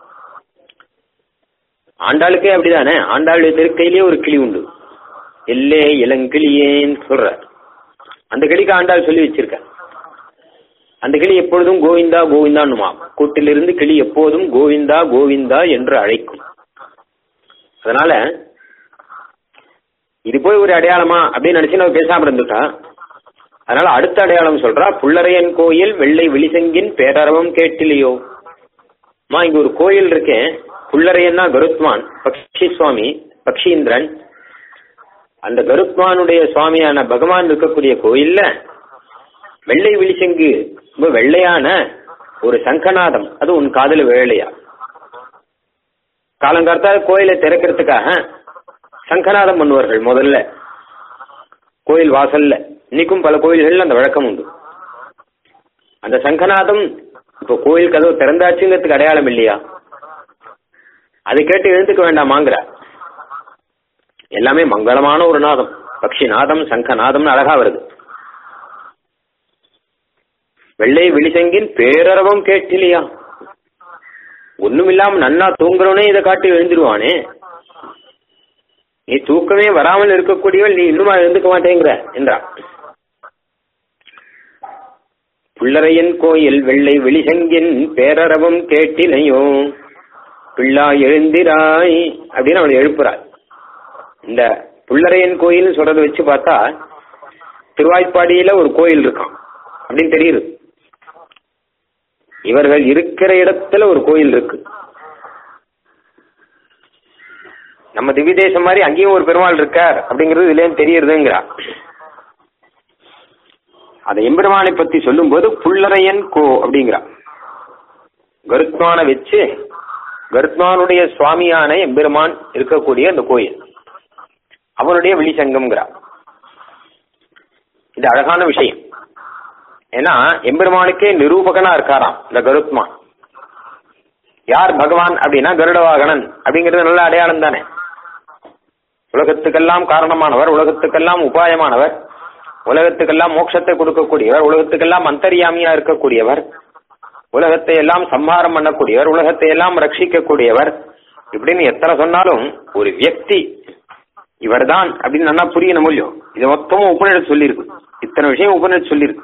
ஆண்டாளுக்கே அப்படிதானே ஆண்டாளுடைய திருக்கையிலேயே ஒரு கிளி உண்டு எல்லே இளங்கிளியேன்னு சொல்ற அந்த கிளிக்கு ஆண்டாள் சொல்லி வச்சிருக்க அந்த கிளி எப்பொழுதும் கோவிந்தா கோவிந்தான்னுமா கூட்டிலிருந்து கிளி எப்போதும் கோவிந்தா கோவிந்தா என்று அழைக்கும் அதனால இது போய் ஒரு அடையாளமா அப்படின்னு நினைச்சு நம்ம பேசாம இருந்துட்டா அதனால அடுத்த அடையாளம் சொல்றா புள்ளரையன் கோயில் வெள்ளை விழிசங்கின் பேரரவம் கேட்டிலையோ மா இங்க ஒரு கோயில் இருக்கேன் புள்ளரையன்னா கருத்மான் பக்ஷி சுவாமி பக்ஷீந்திரன் அந்த கருத்மானுடைய சுவாமியான பகவான் இருக்கக்கூடிய கோயில்ல வெள்ளை விழிசங்கு ரொம்ப வெள்ளையான ஒரு சங்கநாதம் அது உன் காதல வேலையா காலங்காலத்தால் கோயிலை திறக்கிறதுக்காக சங்கநாதம் பண்ணுவார்கள் முதல்ல கோயில் வாசல்ல இன்னைக்கும் பல கோயில்கள்ல அந்த வழக்கம் உண்டு அந்த சங்கநாதம் இப்போ கோயில் கதவு திறந்தாச்சுங்கிறதுக்கு அடையாளம் இல்லையா அதை கேட்டு எழுந்துக்க வேண்டாமாங்கிற எல்லாமே மங்களமான ஒரு நாதம் பக்ஷி நாதம் சங்க நாதம்னு அழகா வருது வெள்ளை விழிசங்கின் பேரரவம் கேட்டிலையா ஒண்ணும் இல்லாம நன்னா தூங்குறவனே இதை காட்டி எழுந்துருவானே நீ தூக்கமே வராமல் இருக்கக்கூடியவள் நீ இன்னுமா எழுந்துக்க மாட்டேங்கிற என்றா புள்ளரையன் கோயில் வெள்ளை வெளிசங்கின் பேரரவம் கேட்டினையோ பிள்ளா எழுந்திராய் அப்படின்னு அவளை எழுப்புறாள் இந்த புள்ளரையன் கோயில் சொல்றதை வச்சு பார்த்தா திருவாய்ப்பாடியில ஒரு கோயில் இருக்கான் அப்படின்னு தெரியுது இவர்கள் இருக்கிற இடத்துல ஒரு கோயில் இருக்கு நம்ம திவ்ய தேசம் மாதிரி அங்கேயும் ஒரு பெருமாள் இருக்கார் அப்படிங்கிறது இதுலேயும் தெரியறதுங்கிறா அதை எம்பெருமானை பத்தி சொல்லும்போது புல்லரையன் கோ அப்படிங்கிறா கருத்மானை வச்சு கருத்மானுடைய சுவாமியான எம்பெருமான் இருக்கக்கூடிய அந்த கோயில் அவனுடைய வெளிசங்கம்ங்கிறா இது அழகான விஷயம் ஏன்னா எம்பெருமானுக்கே நிரூபகனா இருக்காராம் இந்த கருத்மான் யார் பகவான் அப்படின்னா கருடவாகனன் அப்படிங்கிறது நல்ல அடையாளம் தானே உலகத்துக்கெல்லாம் காரணமானவர் உலகத்துக்கெல்லாம் உபாயமானவர் உலகத்துக்கெல்லாம் மோட்சத்தை கொடுக்கக்கூடியவர் உலகத்துக்கெல்லாம் அந்தரியாமியா இருக்கக்கூடியவர் உலகத்தை எல்லாம் சம்ஹாரம் பண்ணக்கூடியவர் உலகத்தை எல்லாம் ரட்சிக்கக்கூடியவர் இப்படின்னு எத்தனை சொன்னாலும் ஒரு வியக்தி இவர்தான் அப்படின்னு நல்லா புரியணும் முடியும் இது மொத்தமும் உபநிடத்து சொல்லியிருக்கு இத்தனை விஷயம் உபநிடத்து சொல்லியிருக்கு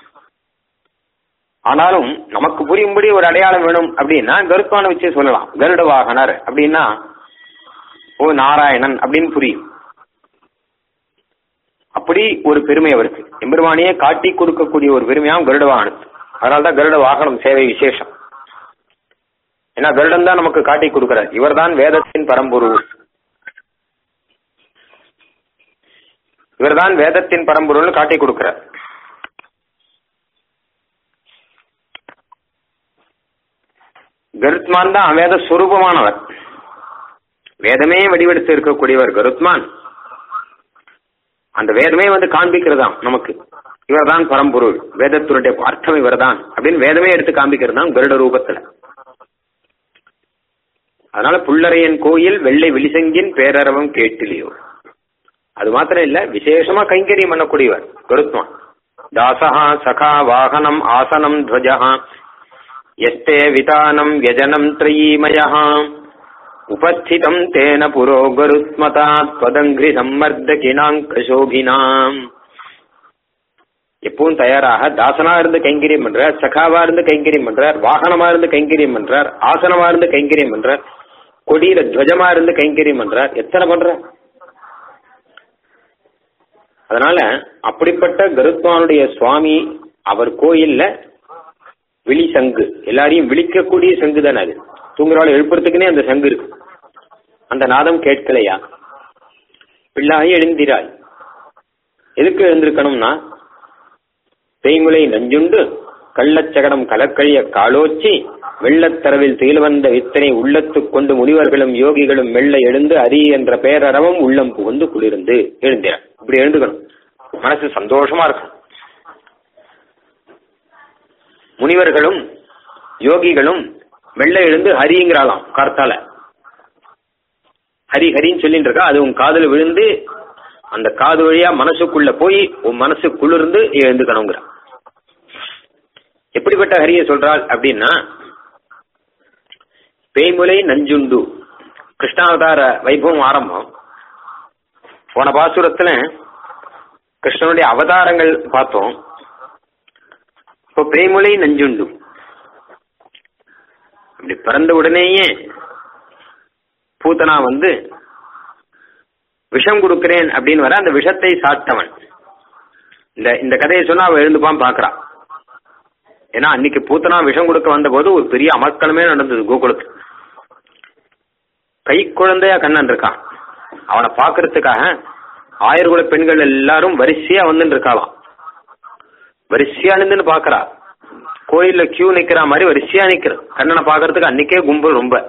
ஆனாலும் நமக்கு புரியும்படி ஒரு அடையாளம் வேணும் அப்படின்னா கருத்மான வச்சே சொல்லலாம் கருட வாகனர் அப்படின்னா ஓ நாராயணன் அப்படின்னு புரியும் அப்படி ஒரு பெருமை அவருக்கு எம்பெருமானியே காட்டி கொடுக்கக்கூடிய ஒரு பெருமையாம் கருட வாகனத்து அதனால்தான் கருட வாகனம் சேவை விசேஷம் ஏன்னா கருடன் தான் நமக்கு காட்டி கொடுக்கிறார் இவர்தான் வேதத்தின் பரம்பொருள் இவர்தான் வேதத்தின் பரம்பொருள் காட்டி கொடுக்கிறார் கருத்மான் தான் வேத சுரூபமானவர் வேதமே வடிவெடுத்து இருக்கக்கூடியவர் கருத்மான் அந்த வேதமே வந்து காண்பிக்கிறதாம் நமக்கு இவர்தான் பரம்பொருள் வேதத்தினுடைய அர்த்தம் இவர்தான் அப்படின்னு வேதமே எடுத்து காண்பிக்கிறது தான் கருட ரூபத்துல அதனால புல்லரையன் கோயில் வெள்ளை விழிசங்கின் பேரரவம் கேட்டிலையோ அது மாத்திரம் இல்ல விசேஷமா கைங்கரியம் பண்ணக்கூடியவர் கருத்மான் தாசகா சகா வாகனம் ஆசனம் துவஜா எஸ்தே விதானம் வியஜனம் த்ரயீமய உபஸ்திதம் தேன புரோ கருத்மதா त्वदङ्घ्रि சம்மர்தகினாங்க சோபினாம் எப்பவும் தயாராக தாசனா இருந்து கைங்கரியம் பண்றார் சகாவா இருந்து கைங்கரியம் பண்றார் வாகனமா இருந்து கைங்கரியம் பண்றார் ஆசனமா இருந்து கைங்கரியம் பண்றார் கொடியில துவஜமா இருந்து கைங்கரியம் பண்றார் எத்தனை பண்றார் அதனால அப்படிப்பட்ட கருத்மானுடைய சுவாமி அவர் கோயில்ல விழி சங்கு எல்லாரையும் விழிக்கக்கூடிய சங்கு தானே அது தூங்குறவாள் எழுப்புறதுக்குன்னே அந்த சங்கு இருக்கு அந்த நாதம் கேட்கலையா பிள்ளாகி எழுந்திராய் எதுக்கு எழுந்திருக்கணும்னா தேய்முலை நஞ்சுண்டு கள்ளச்சகடம் கலக்கழிய காலோச்சி வெள்ளத்தரவில் துயில் வந்த வித்தனை உள்ளத்துக் கொண்டு முனிவர்களும் யோகிகளும் மெல்ல எழுந்து அரி என்ற பேரறவும் உள்ளம் புகுந்து குளிர்ந்து எழுந்திர இப்படி எழுந்துக்கணும் மனசு சந்தோஷமா இருக்கும் முனிவர்களும் யோகிகளும் மெல்ல எழுந்து ஹரிங்கிறாளாம் கார்த்தால ஹரி ஹரின்னு சொல்லிட்டு இருக்கா அது உன் காதுல விழுந்து அந்த காது வழியா மனசுக்குள்ள போய் உன் மனசு குளிர்ந்து எழுந்துக்கணுங்கிற எப்படிப்பட்ட ஹரியை சொல்றாள் அப்படின்னா பேய்முலை நஞ்சுண்டு கிருஷ்ணாவதார வைபவம் ஆரம்பம் போன பாசுரத்துல கிருஷ்ணனுடைய அவதாரங்கள் பார்த்தோம் இப்போ பேய்முலை நஞ்சுண்டு அப்படி பிறந்த உடனேயே பூத்தனா வந்து விஷம் கொடுக்கிறேன் அப்படின்னு வர அந்த விஷத்தை சாப்பிட்டவன் இந்த இந்த கதையை சொன்னா அவ எழுந்துப்பான் பாக்குறா ஏன்னா அன்னைக்கு பூத்தனா விஷம் கொடுக்க வந்த போது ஒரு பெரிய அமர்க்கலமே நடந்தது கோகுலத்துக்கு கை குழந்தையா கண்ணன் இருக்கான் அவனை பாக்குறதுக்காக ஆயிரகுல பெண்கள் எல்லாரும் வரிசையா வந்துட்டு இருக்காளாம் வரிசையா நின்று பாக்குறா கோயில்ல கியூ நிக்கிற மாதிரி வரிசையா நிக்கிற கண்ணனை பாக்குறதுக்கு அன்னைக்கே கும்பல் ரொம்ப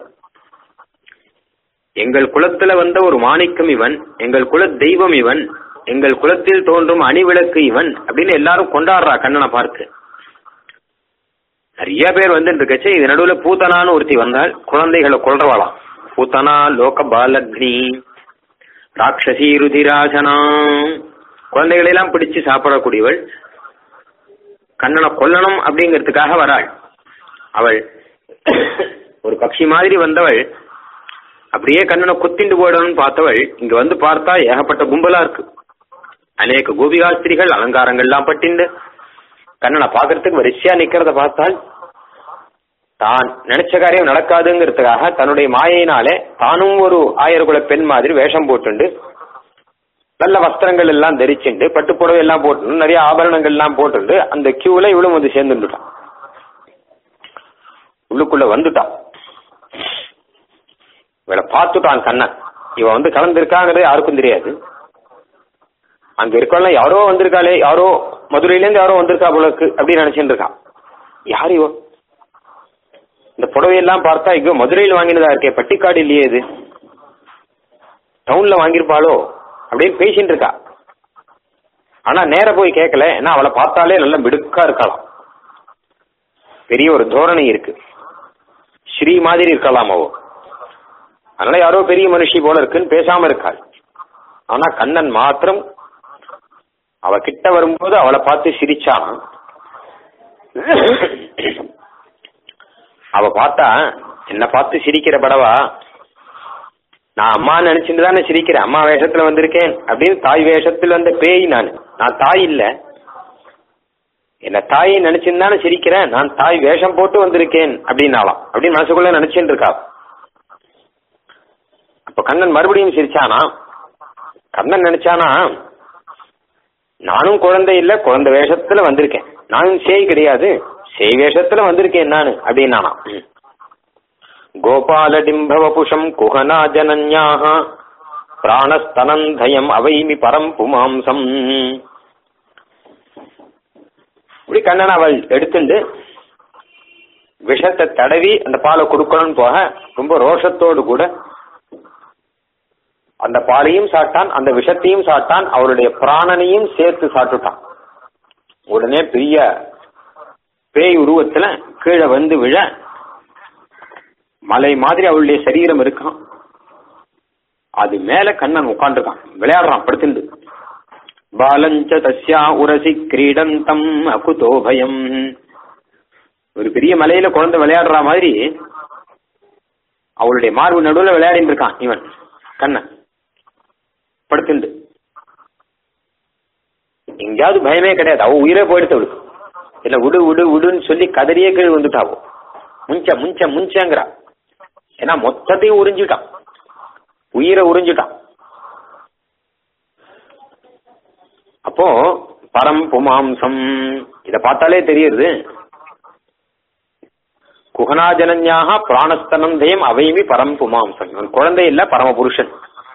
எங்கள் குலத்துல வந்த ஒரு மாணிக்கம் இவன் எங்கள் குல தெய்வம் இவன் எங்கள் குலத்தில் தோன்றும் அணிவிளக்கு இவன் அப்படின்னு எல்லாரும் கொண்டாடுறா கண்ணனை பார்த்து நிறைய பேர் வந்துட்டு இருக்கச்சு இது நடுவுல பூத்தனான்னு ஒருத்தி வந்தால் குழந்தைகளை கொள்றவாளாம் பூத்தனா லோக பாலக்னி ராட்சசி ருதிராஜனா குழந்தைகளை எல்லாம் பிடிச்சு சாப்பிடக்கூடியவள் கண்ணனை கொல்லணும் அப்படிங்கிறதுக்காக வராள் அவள் ஒரு பக்ஷி மாதிரி வந்தவள் அப்படியே கண்ணனை குத்திண்டு போயிடணும்னு பார்த்தவள் இங்க வந்து பார்த்தா ஏகப்பட்ட கும்பலா இருக்கு அநேக கோபிகாஸ்திரிகள் அலங்காரங்கள்லாம் பட்டிண்டு கண்ணனை பாக்குறதுக்கு வரிசையா நிக்கிறத பார்த்தால் தான் நினைச்ச காரியம் நடக்காதுங்கிறதுக்காக தன்னுடைய மாயையினாலே தானும் ஒரு ஆயிரகுல பெண் மாதிரி வேஷம் போட்டுண்டு நல்ல வஸ்திரங்கள் எல்லாம் தரிச்சுண்டு பட்டுப்புடவை எல்லாம் போட்டு நிறைய ஆபரணங்கள் எல்லாம் போட்டுண்டு அந்த கியூல இவளும் வந்து சேர்ந்துட்டான் உள்ளுக்குள்ள வந்துட்டான் இவளை பார்த்துட்டான் கண்ணன் இவன் வந்து கலந்துருக்காங்கிறது யாருக்கும் தெரியாது அங்க இருக்கவங்க யாரோ வந்திருக்காளே யாரோ மதுரையில இருந்து யாரோ வந்திருக்கா போல இருக்கு அப்படின்னு நினைச்சுட்டு இருக்கான் யார் இவோ இந்த புடவையெல்லாம் பார்த்தா ஐயோ மதுரையில் வாங்கினதா இருக்கே பட்டிக்காடு இல்லையே இது டவுன்ல வாங்கியிருப்பாளோ அப்படின்னு பேசிட்டு இருக்கா ஆனா நேர போய் கேட்கல ஏன்னா அவளை பார்த்தாலே நல்ல மிடுக்கா இருக்கலாம் பெரிய ஒரு தோரணை இருக்கு ஸ்ரீ மாதிரி இருக்கலாம் அவோ அதனால யாரோ பெரிய மனுஷி போல இருக்குன்னு பேசாம இருக்காள் ஆனா கண்ணன் மாத்திரம் அவ கிட்ட வரும்போது அவளை பார்த்து சிரிச்சான் அவ பார்த்தா என்ன பார்த்து சிரிக்கிற படவா நான் அம்மா நினைச்சிட்டு தானே சிரிக்கிறேன் அம்மா வேஷத்துல வந்திருக்கேன் அப்படின்னு தாய் வேஷத்தில் வந்த பேய் நான் நான் தாய் இல்ல என்ன தாயை நினைச்சுன்னு தானே சிரிக்கிறேன் நான் தாய் வேஷம் போட்டு வந்திருக்கேன் அப்படின்னாலாம் அப்படின்னு மனசுக்குள்ள நினைச்சுட்டு இருக்கா அப்ப கண்ணன் மறுபடியும் சிரிச்சானா கண்ணன் நினைச்சானா நானும் குழந்தை இல்ல குழந்தை வேஷத்துல வந்திருக்கேன் நானும் சேய் கிடையாது சேய் வேஷத்துல வந்திருக்கேன் நானு அப்படின்னானா கோபாலடிம்பவபுஷம் குஹனா ஜனன்யாக பிராணஸ்தனந்தயம் அவைமி பரம் புமாம்சம் இப்படி கண்ணன் அவள் எடுத்துண்டு விஷத்தை தடவி அந்த பாலை கொடுக்கணும்னு போக ரொம்ப ரோஷத்தோடு கூட அந்த பாலையும் சாட்டான் அந்த விஷத்தையும் சாட்டான் அவருடைய பிராணனையும் சேர்த்து சாட்டுட்டான் உடனே பெரிய பேய் உருவத்துல கீழே வந்து விழ மலை மாதிரி அவளுடைய சரீரம் இருக்கான் அது மேல கண்ணன் உட்காந்துருக்கான் விளையாடுறான் படுத்துண்டு பாலஞ்ச தஸ்யா உரசி கிரீடந்தம் அகுதோ பயம் ஒரு பெரிய மலையில குழந்தை விளையாடுற மாதிரி அவளுடைய மார்பு நடுவுல விளையாடிட்டு இருக்கான் இவன் கண்ணன் படுத்துண்டு எங்கேயாவது பயமே கிடையாது அவ உயிரே போயிடுத்து அவளுக்கு இல்ல விடு விடு விடுன்னு சொல்லி கதறியே கீழ் வந்துட்டாவோ முஞ்ச முஞ்ச முஞ்சங்கிறா ஏன்னா மொத்தத்தையும் உறிஞ்சிட்டான் உயிரை உறிஞ்சிட்டான் அப்போ பரம் புமாம்சம் இத பார்த்தாலே தெரியுது குகனாஜனன்யாக பிராணஸ்தனந்தயம் அவையுமி பரம் புமாம்சம் இவன் குழந்தை இல்ல பரமபுருஷன்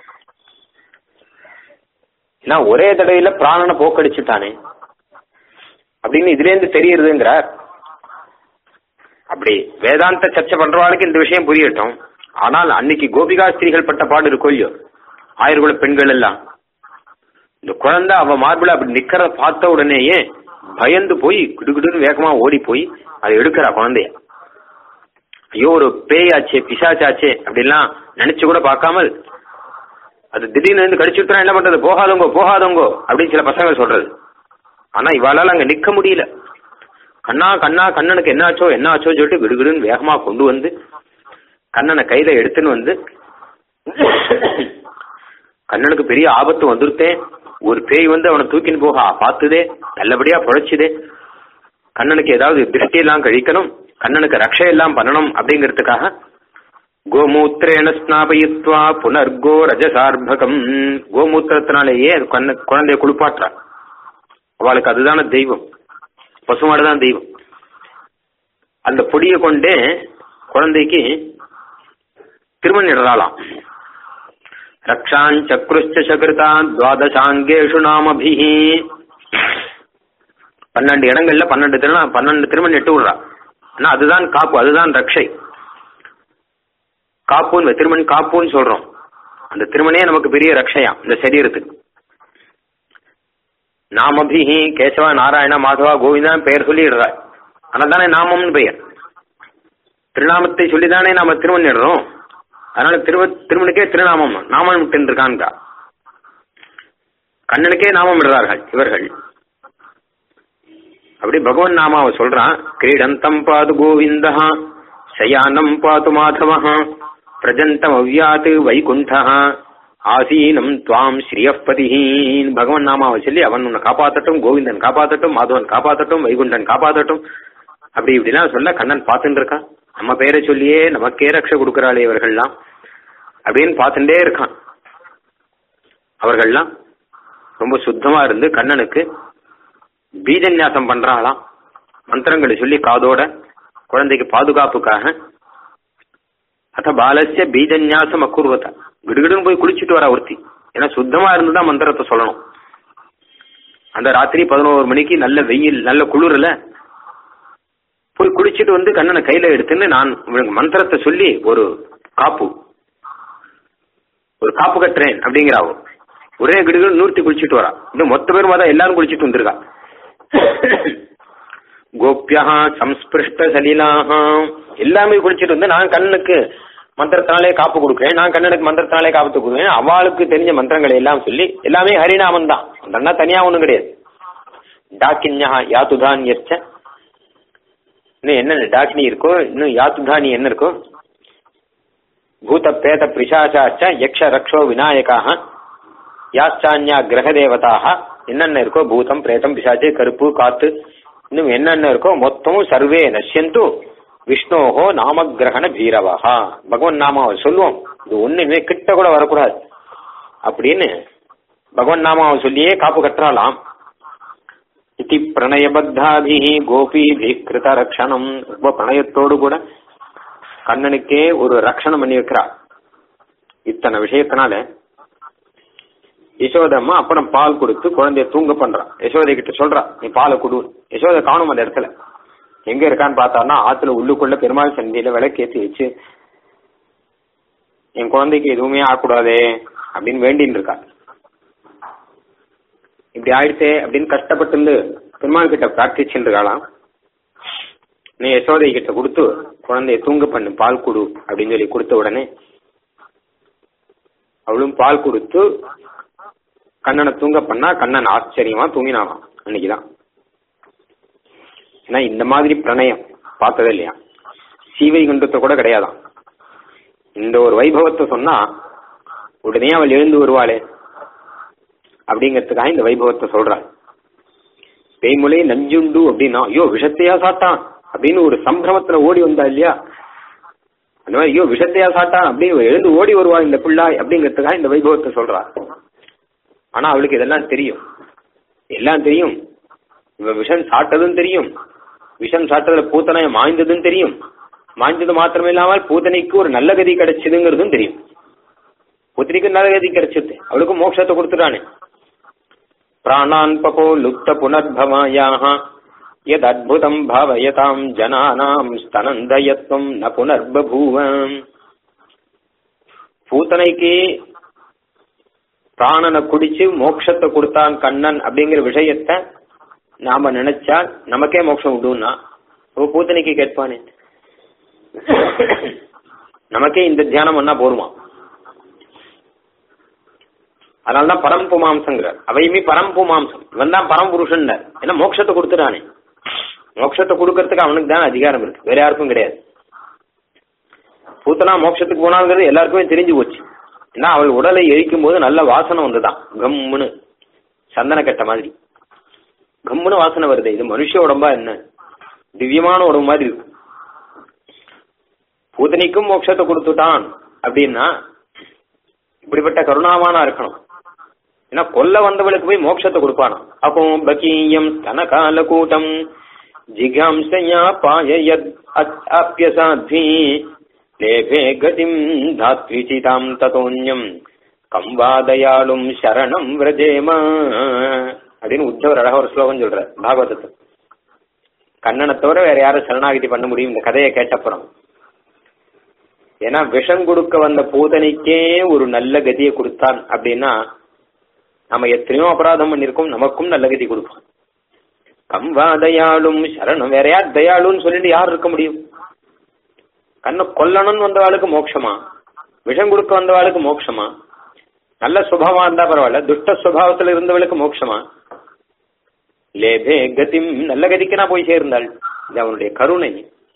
ஏன்னா ஒரே தடவையில பிராணனை போக்கடிச்சுட்டானே அப்படின்னு இதுல இருந்து தெரியுதுங்கிறார் அப்படி வேதாந்த சர்ச்சை பண்றவாளுக்கு இந்த விஷயம் புரியட்டும் ஆனால் அன்னைக்கு கோபிகா ஸ்திரீகள் பட்ட பாடு இருக்கோ இல்லையோ ஆயிரகுல பெண்கள் எல்லாம் இந்த குழந்தை அவ மார்பிள அப்படி நிக்கிறத பார்த்த உடனேயே பயந்து போய் கிடுகிடுன்னு வேகமா ஓடி போய் அதை எடுக்கிறா குழந்தைய ஐயோ ஒரு பேயாச்சே பிசாச்சாச்சே அப்படிலாம் நினைச்சு கூட பார்க்காமல் அது திடீர்னு வந்து கடிச்சுட்டா என்ன பண்றது போகாதவங்கோ போகாதவங்கோ அப்படின்னு சில பசங்க சொல்றது ஆனா இவாளால அங்க நிக்க முடியல கண்ணா கண்ணா கண்ணனுக்கு என்ன ஆச்சோ என்ன ஆச்சோ சொல்லிட்டு விடுவிடுன்னு வேகமா கொண்டு வந்து கண்ணனை கையில எடுத்துன்னு வந்து கண்ணனுக்கு பெரிய ஆபத்து வந்துருத்தேன் ஒரு பேய் வந்து அவனை தூக்கின்னு போக பார்த்துதே நல்லபடியா பொழைச்சுதே கண்ணனுக்கு ஏதாவது திருஷ்டி எல்லாம் கழிக்கணும் கண்ணனுக்கு ரக்ஷை எல்லாம் பண்ணணும் அப்படிங்கிறதுக்காக கோமூத்திரேன ஸ்நாபயித்வா புனர்கோ ரஜசார்பகம் கோமூத்திரத்தினாலேயே அது கண்ண குழந்தைய குளிப்பாட்டுறா அவளுக்கு அதுதான தெய்வம் பசுமாடு தான் தெய்வம் அந்த பொடியை கொண்டே குழந்தைக்கு திருமணிடலாம் ரக்ஷான் சக்ருஷ்ட சகிருதா துவாதசாங்கேஷு நாமபிஹி பன்னெண்டு இடங்கள்ல பன்னெண்டு திருமண பன்னெண்டு திருமணம் எட்டு விடுறா ஆனா அதுதான் காப்பு அதுதான் ரக்ஷை காப்புன்னு திருமண் காப்புன்னு சொல்றோம் அந்த திருமணே நமக்கு பெரிய ரக்ஷையா இந்த சரீரத்துக்கு நாமபிஹி கேசவா நாராயண மாதவா கோவிந்தான் பெயர் சொல்லிடுறார் ஆனா தானே நாமம்னு பெயர் திருநாமத்தை சொல்லிதானே நாம திருமணிடுறோம் அதனால திருவ திருமணுக்கே திருநாமம் நாமம் இருக்கான்கா கண்ணனுக்கே நாமம் இடுறார்கள் இவர்கள் அப்படி பகவன் நாமாவை சொல்றான் கிரீடந்தம் பாது கோவிந்தா சயானம் பாது மாதவ பிரஜந்தம் அவ்யாத்து வைகுண்டா ஆசீனம் துவாம் ஸ்ரீயப்பதி பகவன் நாமாவை சொல்லி அவன் உன்னை காப்பாத்தட்டும் கோவிந்தன் காப்பாத்தட்டும் மாதவன் காப்பாத்தட்டும் வைகுண்டன் காப்பாத்தட்டும் அப்படி இப்படிலாம் சொல்ல கண்ணன் பார்த்துட்டு இருக்கான் நம்ம பேரை சொல்லியே நமக்கே ரக்ஷ கொடுக்கறாளே இவர்கள்லாம் அப்படின்னு பார்த்துட்டே இருக்கான் அவர்கள்லாம் ரொம்ப சுத்தமா இருந்து கண்ணனுக்கு பீஜன்யாசம் பண்றாங்களாம் மந்திரங்களை சொல்லி காதோட குழந்தைக்கு பாதுகாப்புக்காக அத பாலசிய பீஜன்யாசம் அக்குர்வத கிடுகிடுன்னு போய் குளிச்சுட்டு வரா ஒருத்தி ஏன்னா சுத்தமா இருந்துதான் மந்திரத்தை சொல்லணும் அந்த ராத்திரி பதினோரு மணிக்கு நல்ல வெயில் நல்ல குளிர்ல போய் குளிச்சுட்டு வந்து கண்ணனை கையில எடுத்துன்னு நான் இவனுக்கு மந்திரத்தை சொல்லி ஒரு காப்பு ஒரு காப்பு கட்டுறேன் அப்படிங்கிறாவோ ஒரே கிடுகள் நூற்றி குளிச்சுட்டு வரா இன்னும் மொத்த பேரும் தான் எல்லாரும் குளிச்சுட்டு வந்திருக்கா கோபியா சம்ஸ்பிருஷ்ட சலீலாக எல்லாமே குளிச்சுட்டு வந்து நான் கண்ணுக்கு மந்திரத்தினாலே காப்பு கொடுக்குறேன் நான் கண்ணனுக்கு மந்திரத்தினாலே காப்பு கொடுக்குறேன் அவளுக்கு தெரிஞ்ச மந்திரங்களை எல்லாம் சொல்லி எல்லாமே ஹரிநாமம் தான் மந்திரம்னா தனியா ஒண்ணும் கிடையாது டாக்கின்யா யாத்துதான் எச்ச இன்னும் என்ன டாக்கினி இருக்கோ இன்னும் யாத்துதானி என்ன இருக்கோ பூத பிரேத பிரிசாச்சாச்ச யக்ஷ ரக்ஷோ விநாயகாக யாச்சான்யா கிரக தேவதாக என்னென்ன இருக்கோ பூதம் பிரேதம் பிசாச்சு கருப்பு காத்து இன்னும் என்னென்ன இருக்கோ மொத்தமும் சர்வே நஷ்யந்து விஷ்ணோஹோ நாமகிரகண பீரவஹா பகவான் நாமாவை சொல்லுவோம் இது ஒண்ணுமே கிட்ட கூட வரக்கூடாது அப்படின்னு பகவான் நாமாவை சொல்லியே காப்பு கட்டுறாளாம் இத்தி பிரணயபத்தாபி கோபிபி கிருத ரக்ஷணம் ரொம்ப பிரணயத்தோடு கூட கண்ணனுக்கே ஒரு ரக்ஷணம் பண்ணி வைக்கிறா இத்தனை விஷயத்தினால யசோதம்மா அப்புறம் பால் கொடுத்து குழந்தைய தூங்க பண்றான் யசோதை கிட்ட சொல்றா நீ பாலை கொடு யசோதை காணும் அந்த இடத்துல எங்க இருக்கான்னு பார்த்தான்னா ஆத்துல உள்ளுக்குள்ள பெருமாள் சந்தியில விளக்கேத்தி வச்சு என் குழந்தைக்கு எதுவுமே ஆகக்கூடாதே அப்படின்னு வேண்டின்னு இருக்கா இப்படி ஆயிடுச்சே அப்படின்னு கஷ்டப்பட்டு பெருமாள் கிட்ட பிரார்த்திச்சுட்டு இருக்காளாம் நீ யசோதை கிட்ட கொடுத்து குழந்தைய தூங்க பண்ணு பால் கொடு அப்படின்னு சொல்லி கொடுத்த உடனே அவளும் பால் கொடுத்து கண்ணனை தூங்க பண்ணா கண்ணன் ஆச்சரியமா தூங்கினாவாம் அன்னைக்குதான் ஏன்னா இந்த மாதிரி பிரணயம் பார்த்தது இல்லையா சீவை குண்டத்தை கூட கிடையாதாம் இந்த ஒரு வைபவத்தை சொன்னா உடனே அவள் எழுந்து வருவாளே அப்படிங்கிறதுக்காக இந்த வைபவத்தை சொல்றாள் பேய்முலை நஞ்சுண்டு அப்படின்னா ஐயோ விஷத்தையா சாட்டான் அப்படின்னு ஒரு சம்பிரமத்துல ஓடி வந்தா இல்லையா அந்த மாதிரி ஐயோ விஷத்தையா சாட்டான் அப்படின்னு எழுந்து ஓடி வருவா இந்த பிள்ளாய் அப்படிங்கிறதுக்காக இந்த வைபவத்தை சொல்றா ஆனா அவளுக்கு இதெல்லாம் தெரியும் எல்லாம் தெரியும் இவ விஷம் சாப்பிட்டதும் தெரியும் விஷம் சாப்பிட்டதுல பூத்தனை மாய்ந்ததும் தெரியும் மாய்ந்தது மாத்திரமே இல்லாமல் பூத்தனைக்கு ஒரு நல்ல கதி கிடைச்சதுங்கிறதும் தெரியும் பூத்தனைக்கு நல்ல கதி கிடைச்சது அவளுக்கு மோட்சத்தை கொடுத்துட்டானே பிராணான் பகோ லுப்த புனர்பவாயாக எத் அத்புதம் பாவயதாம் ஜனானாம் ஸ்தனந்தயத்வம் ந புனர்பூவம் பூத்தனைக்கு பிராணனை குடிச்சு மோட்சத்தை கொடுத்தான் கண்ணன் அப்படிங்கிற விஷயத்த நாம நினைச்சா நமக்கே மோட்சம் விடும்னா ஓ பூத்தனைக்கு கேட்பானே நமக்கே இந்த தியானம் பண்ணா போருமா அதனாலதான் பரம்புமாம்சங்கிறார் அவையுமே பரம்புமாம்சம் இவன் தான் பரம்புருஷன் ஏன்னா மோட்சத்தை கொடுத்துட்டானே மோட்சத்தை கொடுக்கறதுக்கு அவனுக்கு தான் அதிகாரம் இருக்கு வேற யாருக்கும் கிடையாது பூத்தனா மோட்சத்துக்கு போனாங்கிறது எல்லாருக்குமே தெரிஞ்சு போச்சு ஏன்னா அவள் உடலை எரிக்கும் போது நல்ல வாசனை வந்துதான் கம்முன்னு சந்தன கட்ட மாதிரி கம்முன்னு வாசனை வருது இது மனுஷ உடம்பா என்ன திவ்யமான உடம்பு மாதிரி இருக்கு பூத்தனிக்கும் மோட்சத்தை கொடுத்துட்டான் அப்படின்னா இப்படிப்பட்ட கருணாவானா இருக்கணும் ஏன்னா கொல்ல வந்தவளுக்கு போய் மோட்சத்தை கொடுப்பானா அப்போ பகீயம் ஸ்தனகால கூட்டம் ஜிகாம்சயா பாயயத் அப்பியசாத்வி லேபே கதிம் தாத்விசிதாம் ததோன்யம் கம்பாதயாளும் சரணம் விரஜேம அப்படின்னு உத்தவர் அழகா ஒரு ஸ்லோகம் சொல்ற பாகவதத்தை கண்ணனை தவிர வேற யாரும் சரணாகதி பண்ண முடியும் இந்த கதையை கேட்டப்புறம் ஏன்னா விஷம் கொடுக்க வந்த பூதனைக்கே ஒரு நல்ல கதியை கொடுத்தான் அப்படின்னா நம்ம எத்தனையோ அபராதம் பண்ணிருக்கோம் நமக்கும் நல்ல கதி கொடுப்பான் கம்பா தயாளும் சரணம் வேற யார் தயாளுன்னு சொல்லிட்டு யார் இருக்க முடியும் கண்ணை கொல்லணும்னு வந்தவாளுக்கு மோட்சமா விஷம் கொடுக்க வந்தவாளுக்கு மோட்சமா நல்ல சுபாவம் இருந்தா பரவாயில்ல துஷ்ட சுபாவத்துல இருந்தவளுக்கு மோட்சமா லேபே கதிம் நல்ல கதிக்கு நான் போய் சேர்ந்தாள் இது அவனுடைய கருணை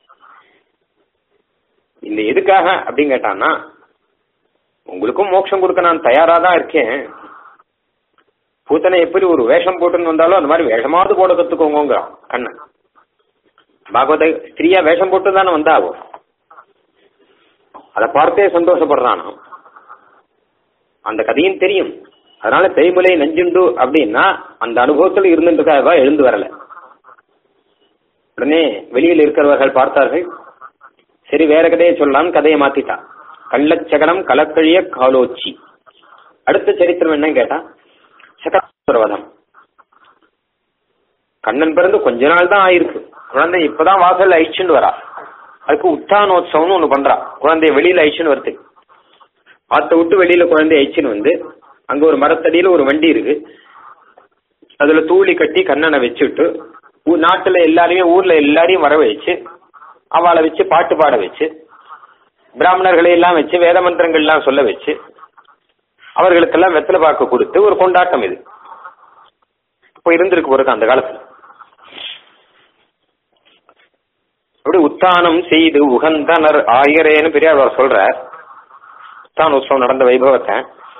இந்த எதுக்காக அப்படின்னு கேட்டான்னா உங்களுக்கும் மோட்சம் கொடுக்க நான் தயாரா தான் இருக்கேன் பூத்தனை எப்படி ஒரு வேஷம் போட்டுன்னு வந்தாலும் அந்த மாதிரி வேஷமாவது போட கத்துக்கோங்கிறான் கண்ணன் பாகவத ஸ்திரீயா வேஷம் போட்டு தானே வந்தாவோ அதை பார்த்தே சந்தோஷப்படுறானா அந்த கதையும் தெரியும் அதனால பேய்முலை நஞ்சுண்டு அப்படின்னா அந்த அனுபவத்துல இருந்துட்டு எழுந்து வரல உடனே வெளியில் இருக்கிறவர்கள் பார்த்தார்கள் சரி வேற கதையை சொல்லலாம் கதையை மாத்திட்டான் கள்ளச்சகடம் கலக்கழிய காலோச்சி அடுத்த சரித்திரம் என்ன கேட்டா சகடாசுரவதம் கண்ணன் பிறந்து கொஞ்ச நாள் தான் ஆயிருக்கு குழந்தை இப்பதான் வாசல்ல அழிச்சுன்னு வரா அதுக்கு உத்தானோத்சவம்னு ஒண்ணு பண்றா குழந்தைய வெளியில அழிச்சுன்னு வருது ஆத்த விட்டு வெளியில குழந்தைய அழிச்சுன்னு வந்து அங்க ஒரு மரத்தடியில ஒரு வண்டி இருக்கு அதுல தூளி கட்டி கண்ணனை வச்சுட்டு ஊ- நாட்டுல எல்லாரையுமே ஊர்ல எல்லாரையும் வர வச்சு அவளை வச்சு பாட்டு பாட வச்சு பிராமணர்களை எல்லாம் வச்சு வேத மந்திரங்கள் எல்லாம் சொல்ல வச்சு அவர்களுக்கெல்லாம் வெத்தலை பாக்கு கொடுத்து ஒரு கொண்டாட்டம் இது இப்போ இருந்திருக்கு பிறகு அந்த காலத்துல அப்படி உத்தானம் செய்து உகந்தனர் ஆயிரேன்னு பெரியார் சொல்றார் உத்தான உற்சவம் நடந்த வைபவத்தை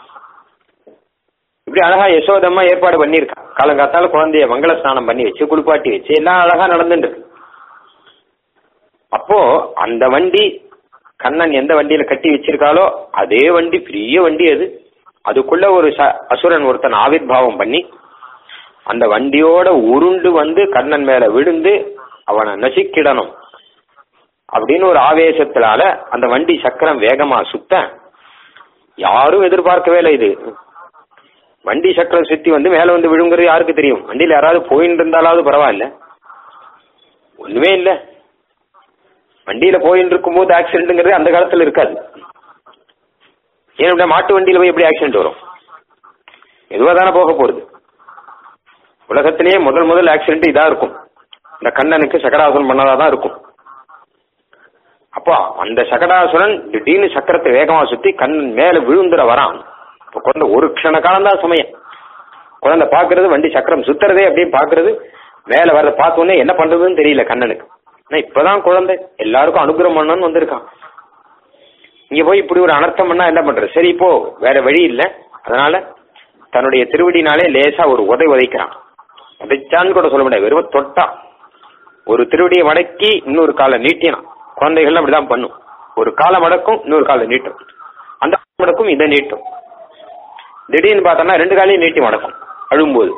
இப்படி அழகா யசோதம்மா ஏற்பாடு பண்ணியிருக்கா காலங்காத்தால குழந்தைய மங்கள ஸ்நானம் பண்ணி வச்சு குளிப்பாட்டி வச்சு எல்லாம் அழகா நடந்துட்டு இருக்கு அப்போ அந்த வண்டி கண்ணன் எந்த வண்டியில கட்டி வச்சிருக்காளோ அதே வண்டி பெரிய வண்டி அது அதுக்குள்ள ஒரு ச- அசுரன் ஒருத்தன் ஆவிர்வாவம் பண்ணி அந்த வண்டியோட உருண்டு வந்து கண்ணன் மேல விழுந்து அவனை நசிக்கிடணும் அப்படின்னு ஒரு ஆவேசத்தினால அந்த வண்டி சக்கரம் வேகமா சுத்த யாரும் எதிர்பார்க்கவே இல்லை இது வண்டி சக்கரம் சுத்தி வந்து மேல வந்து விழுங்குறது யாருக்கு தெரியும் வண்டியில யாராவது போயின்னு இருந்தாலாவது பரவாயில்ல ஒண்ணுமே இல்ல வண்டியில போயின்னு இருக்கும்போது ஆக்சிடென்ட்ங்கிறது அந்த காலத்துல இருக்காது ஏன் இப்படி மாட்டு வண்டியில போய் எப்படி ஆக்சிடென்ட் வரும் எதுவா தானே போக போறது உலகத்திலேயே முதல் முதல் ஆக்சிடென்ட் இதா இருக்கும் இந்த கண்ணனுக்கு சக்கராசுரன் பண்ணதா தான் இருக்கும் அப்போ அந்த சகடாசுரன் திடீர்னு சக்கரத்தை வேகமா சுத்தி கண்ணன் மேல விழுந்துட வரான் இப்போ குழந்தை ஒரு க்ஷண காலம் தான் சமயம் குழந்தை பாக்குறது வண்டி சக்கரம் சுத்துறதே அப்படியே பாக்குறது மேல வரத பார்த்த உடனே என்ன பண்றதுன்னு தெரியல கண்ணனுக்கு ஆனா இப்பதான் குழந்தை எல்லாருக்கும் அனுகிரகம் பண்ணணும்னு வந்திருக்கான் இங்க போய் இப்படி ஒரு அனர்த்தம் பண்ணா என்ன பண்றது சரி இப்போ வேற வழி இல்ல அதனால தன்னுடைய திருவடினாலே லேசா ஒரு உதை உதைக்கிறான் உதைச்சான்னு கூட சொல்ல முடியாது வெறும் தொட்டான் ஒரு திருவடியை மடக்கி இன்னொரு காலை நீட்டினான் குழந்தைகள் அப்படிதான் பண்ணும் ஒரு காலை மடக்கும் இன்னொரு காலை நீட்டும் அந்த மடக்கும் இதை நீட்டும் திடீர்னு பார்த்தோம்னா ரெண்டு காலையும் நீட்டி மடக்கும் அழும்போது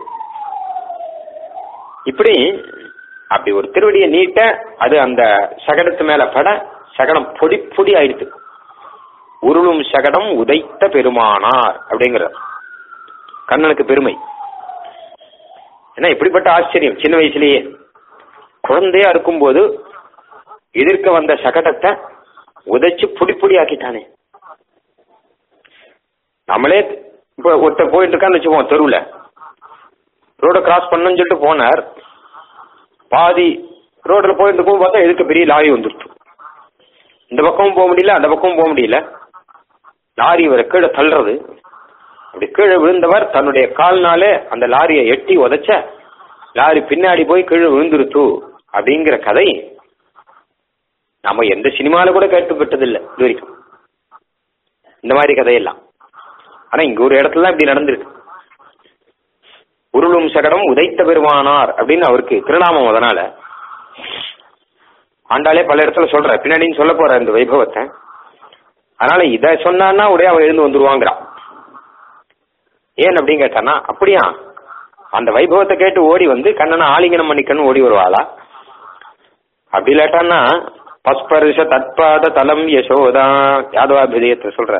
இப்படி அப்படி ஒரு திருவடியை நீட்ட அது அந்த சகடத்து மேல பட சகடம் பொடி பொடி ஆயிடுது உருளும் சகடம் உதைத்த பெருமானார் அப்படிங்கிறார் கண்ணனுக்கு பெருமை ஏன்னா இப்படிப்பட்ட ஆச்சரியம் சின்ன வயசுலயே குழந்தையா இருக்கும்போது எதிர்க்க வந்த சகடத்தை உதைச்சு புடி புடி ஆக்கிட்டானே நம்மளே இப்போ ஒருத்தர் போயிட்டு இருக்கான்னு வச்சுப்போம் தெருவில் ரோட கிராஸ் பண்ணணும்னு சொல்லிட்டு போனார் பாதி ரோட்ல போயிட்டு இருக்கும் பார்த்தா எதுக்கு பெரிய லாரி வந்துருச்சு இந்த பக்கமும் போக முடியல அந்த பக்கமும் போக முடியல லாரி இவரை கீழே தள்ளுறது அப்படி கீழே விழுந்தவர் தன்னுடைய கால்னாலே அந்த லாரியை எட்டி உதைச்ச லாரி பின்னாடி போய் கீழே விழுந்துருத்து அப்படிங்கிற கதை நம்ம எந்த சினிமால கூட கேட்டுப்பட்டதில்லை இது வரைக்கும் இந்த மாதிரி கதையெல்லாம் ஆனா இங்க ஒரு இடத்துல இப்படி நடந்திருக்கு உருளும் சகடம் உதைத்த பெருமானார் அப்படின்னு அவருக்கு திருநாமம் அதனால ஆண்டாளே பல இடத்துல சொல்ற பின்னாடின்னு சொல்ல போற இந்த வைபவத்தை அதனால இத சொன்னான்னா உடனே அவன் எழுந்து வந்துருவாங்கிறான் ஏன் அப்படின்னு கேட்டானா அப்படியா அந்த வைபவத்தை கேட்டு ஓடி வந்து கண்ணனை ஆலிங்கனம் பண்ணிக்கன்னு ஓடி வருவாளா அப்படி இல்லாட்டான்னா பஸ்பரிச தற்பாத தலம் யசோதா யாதவாபிதயத்தை சொல்ற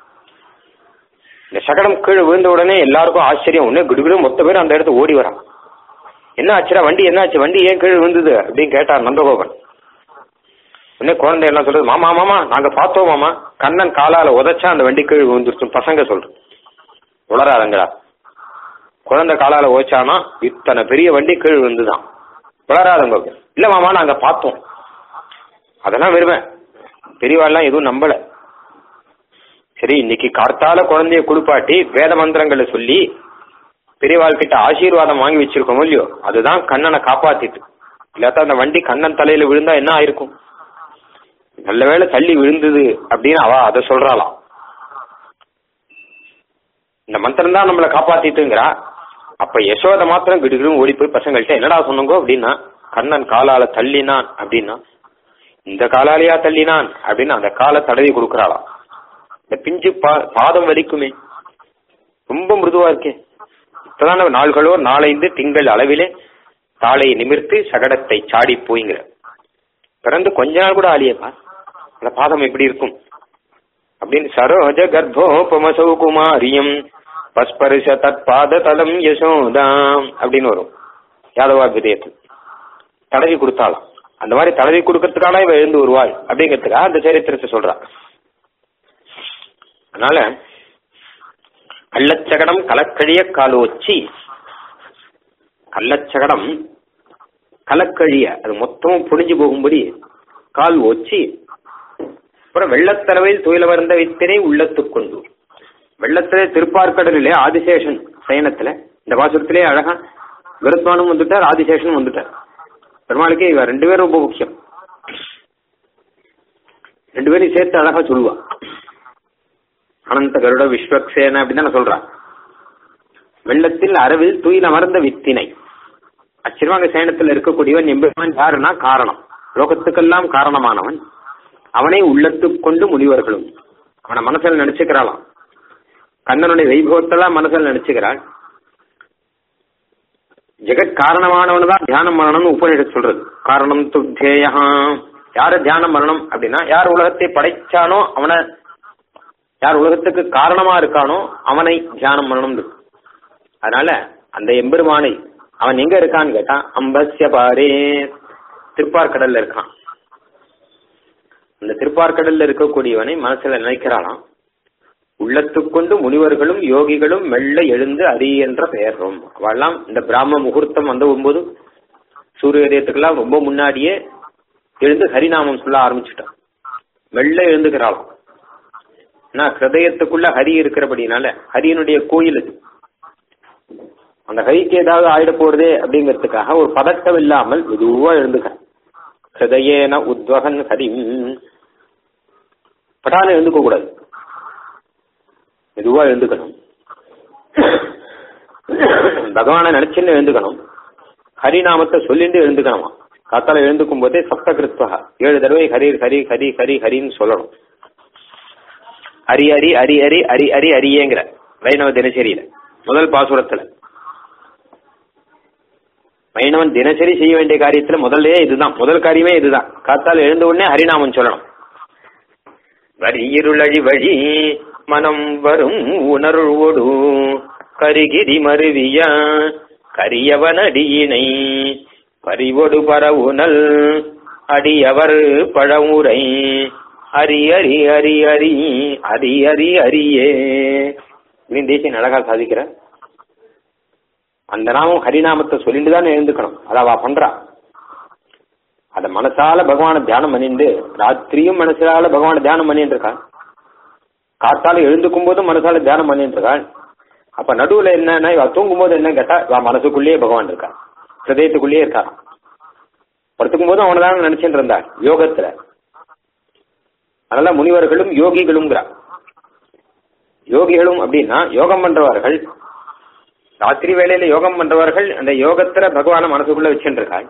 இந்த சகடம் கீழே விழுந்த உடனே எல்லாருக்கும் ஆச்சரியம் ஒண்ணு குடுகுடு மொத்த பேரும் அந்த இடத்துக்கு ஓடி வரான் என்ன ஆச்சுடா வண்டி என்ன ஆச்சு வண்டி ஏன் கீழே விழுந்தது அப்படின்னு கேட்டார் நந்தகோபன் உடனே குழந்தை என்ன சொல்றது மாமா மாமா நாங்க பார்த்தோம் மாமா கண்ணன் காலால உதைச்சா அந்த வண்டி கீழே விழுந்துருச்சு பசங்க சொல்றோம் உளராதங்களா குழந்தை காலால ஓச்சானா இத்தனை பெரிய வண்டி கீழ் விழுந்துதான் உளராதங்க இல்ல மாமா நாங்க பார்த்தோம் அதெல்லாம் வருவேன் பெரியவாள்லாம் எதுவும் நம்பல சரி இன்னைக்கு கார்த்தால குழந்தைய குளிப்பாட்டி வேத மந்திரங்களை சொல்லி பெரியவாள் கிட்ட ஆசீர்வாதம் வாங்கி வச்சிருக்கோம் இல்லையோ அதுதான் கண்ணனை காப்பாத்திட்டு இல்லாட்டா அந்த வண்டி கண்ணன் தலையில விழுந்தா என்ன ஆயிருக்கும் நல்ல வேளை தள்ளி விழுந்தது அப்படின்னு அவ அதை சொல்றாளாம் இந்த மந்திரம் தான் நம்மளை காப்பாத்திட்டுங்கிறா அப்ப யசோத மாத்திரம் கிடுகிடும் ஓடி போய் பசங்கள்ட்ட என்னடா சொன்னங்கோ அப்படின்னா கண்ணன் காலால தள்ளினான் அப்படின்னா இந்த காலாலையா தள்ளினான் அப்படின்னு அந்த காலை தடவி கொடுக்கறாளாம் இந்த பிஞ்சு பா பாதம் வலிக்குமே ரொம்ப மிருதுவா இருக்கே இப்பதான நாள்களோ நாளைந்து திங்கள் அளவிலே தாளை நிமிர்த்து சகடத்தை சாடி போய்ங்கிற பிறந்து கொஞ்ச நாள் கூட ஆலியப்பா அந்த பாதம் எப்படி இருக்கும் அப்படின்னு சரோஜ கர்ப்போபமசௌ குமாரியம் பஸ்பரிச தத் பாத தலம் யசோதாம் அப்படின்னு வரும் யாதவா விதயத்து தடவி கொடுத்தாலும் அந்த மாதிரி தடவி கொடுக்கறதுக்கான இவ எழுந்து வருவாள் அப்படிங்கிறதுக்காக அந்த சரித்திரத்தை சொல்றா அதனால கள்ளச்சகடம் கலக்கழிய காலோச்சி கள்ளச்சகடம் கலக்கழிய அது மொத்தமும் புடிஞ்சு போகும்படி கால் ஓச்சி அப்புறம் வெள்ளத்தளவில் துயிலமர்ந்த வித்தினை உள்ளத்துக் கொண்டு வெள்ளத்திலே திருப்பார்க்கடலிலே ஆதிசேஷன் சயனத்துல இந்த பாசுரத்திலே அழகா கருத்மானும் வந்துட்டார் ஆதிசேஷனும் வந்துட்டார் பெருமாளுக்கு இவ ரெண்டு பேரும் ரொம்ப முக்கியம் ரெண்டு பேரையும் சேர்த்து அழகா சொல்லுவா அனந்த கருட விஸ்வக்சேன அப்படின்னு தானே சொல்றா வெள்ளத்தில் அரவில் தூயில் அமர்ந்த வித்தினை அச்சிறுவாங்க சேனத்தில் இருக்கக்கூடியவன் எம்பெருமான் யாருன்னா காரணம் லோகத்துக்கெல்லாம் காரணமானவன் அவனை உள்ளத்துக் கொண்டு முனிவர்களும் அவனை மனசில் நினைச்சுக்கிறாளாம் கண்ணனுடைய வைபவத்தெல்லாம் மனசில் நினைச்சுக்கிறாள் ஜெகத் காரணமானவன் தான் தியானம் பண்ணணும்னு உபநிஷத் சொல்றது காரணம் துத்தேயா யார தியானம் பண்ணணும் அப்படின்னா யார் உலகத்தை படைச்சானோ அவனை யார் உலகத்துக்கு காரணமா இருக்கானோ அவனை தியானம் பண்ணணும் அதனால அந்த எம்பெருமானை அவன் எங்க இருக்கான்னு கேட்டா அம்பஸ்ய பாரே திருப்பார்கடல்ல இருக்கான் அந்த திருப்பார்கடல்ல இருக்கக்கூடியவனை மனசுல நினைக்கிறாளாம் உள்ளத்துக்கொண்டு முனிவர்களும் யோகிகளும் மெல்ல எழுந்து அரி என்ற பெயரும் அவெல்லாம் இந்த பிராம முகூர்த்தம் வந்த போது சூரியோதயத்துக்கெல்லாம் ரொம்ப முன்னாடியே எழுந்து ஹரிநாமம் சொல்ல ஆரம்பிச்சுட்டான் மெல்ல எழுந்துக்கிறாளாம் ஏன்னா ஹிருதயத்துக்குள்ள ஹரி இருக்கிறபடினால ஹரியனுடைய கோயில் அது அந்த ஹரிக்கு ஏதாவது ஆயிட போறதே அப்படிங்கிறதுக்காக ஒரு பதட்டம் இல்லாமல் மெதுவா எழுந்துக்க ஹிருதயேன உத்வகன் ஹரிம் பட்டான எழுந்துக்க கூடாது மெதுவா எழுந்துக்கணும் பகவானை நினைச்சுன்னு எழுந்துக்கணும் ஹரிநாமத்தை சொல்லிட்டு எழுந்துக்கணுமா காத்தால எழுந்துக்கும் போதே சப்த கிருத்வா ஏழு தடவை ஹரி ஹரி ஹரி ஹரி ஹரின்னு சொல்லணும் ஹரி ஹரி ஹரி ஹரி ஹரி ஹரி ஹரியேங்கிற வைணவ தினசரியில முதல் பாசுரத்துல வைணவன் தினசரி செய்ய வேண்டிய காரியத்துல முதல்லயே இதுதான் முதல் காரியமே இதுதான் காத்தால எழுந்த உடனே ஹரிநாமம் சொல்லணும் வரி இருளழி வழி மனம் வரும் உணர்வோடு கரிகிரி மருவிய கரியவனடியினை பறிவொடு பரவுனல் அடியவர் பழமுறை அரி அரி அரி அரி அரி அரி அரியே அப்படின்னு தேசியன் அழகா சாதிக்கிற அந்த நாமம் ஹரிநாமத்தை சொல்லிட்டு தான் எழுந்துக்கணும் அதை அவ பண்றா அத மனசால பகவான தியானம் பண்ணிட்டு ராத்திரியும் மனசால பகவான தியானம் பண்ணிட்டு இருக்கான் காத்தால எழுந்துக்கும் போதும் மனசால தியானம் பண்ணிட்டு இருக்காள் அப்ப நடுவுல என்னன்னா இவ தூங்கும் போது என்ன கேட்டா இவ மனசுக்குள்ளேயே பகவான் இருக்கா ஹிருதயத்துக்குள்ளேயே இருக்கா படுத்துக்கும் போதும் அவனை தான் நினைச்சிட்டு இருந்தாள் யோகத்துல அதனால முனிவர்களும் யோகிகளும்ங்கிறா யோகிகளும் அப்படின்னா யோகம் பண்றவர்கள் ராத்திரி வேளையில யோகம் பண்றவர்கள் அந்த யோகத்துல பகவான மனசுக்குள்ள வச்சுட்டு இருக்காள்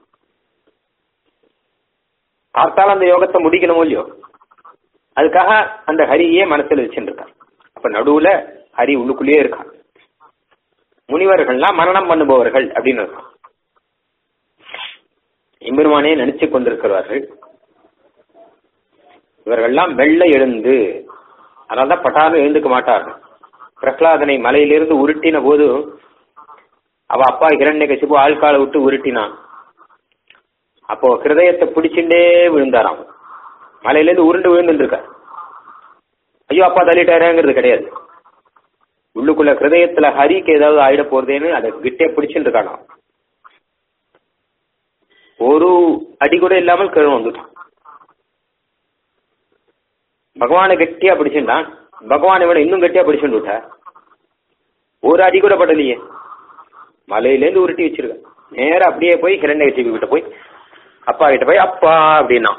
பார்த்தாலும் அந்த யோகத்தை முடிக்கணுமோ இல்லையோ அதுக்காக அந்த ஹரியே மனசுல வச்சுட்டு இருக்கான் அப்ப நடுவுல ஹரி உள்ளுக்குள்ளேயே இருக்கான் முனிவர்கள்லாம் மரணம் பண்ணுபவர்கள் அப்படின்னு இருக்கான் எம்பெருமானே நினைச்சு கொண்டிருக்கிறார்கள் இவர்கள்லாம் வெள்ள எழுந்து அதனால்தான் பட்டாரம் எழுந்துக்க மாட்டார்கள் பிரகலாதனை மலையிலிருந்து உருட்டின போது அவ அப்பா இரண்ய கசிப்பு ஆள்கால விட்டு உருட்டினான் அப்போ ஹிருதயத்தை பிடிச்சுட்டே விழுந்தாராம் மலையிலேருந்து உருண்டு விழுந்துட்டு இருக்க ஐயோ அப்பா தள்ளிட்டாருங்கிறது கிடையாது உள்ளுக்குள்ள ஹிருதயத்துல ஹரிக்கு ஏதாவது ஆயிட போறதேன்னு அதை கிட்டே பிடிச்சுட்டு இருக்கானா ஒரு அடி கூட இல்லாமல் கீழே வந்துட்டான் பகவானை கெட்டியா பிடிச்சுட்டான் பகவானை விட இன்னும் கெட்டியா பிடிச்சுட்டு விட்ட ஒரு அடி கூட படலையே மலையிலேருந்து உருட்டி வச்சிருக்க நேரா அப்படியே போய் கிரண்ய கட்சி கிட்ட போய் அப்பா கிட்ட போய் அப்பா அப்படின்னா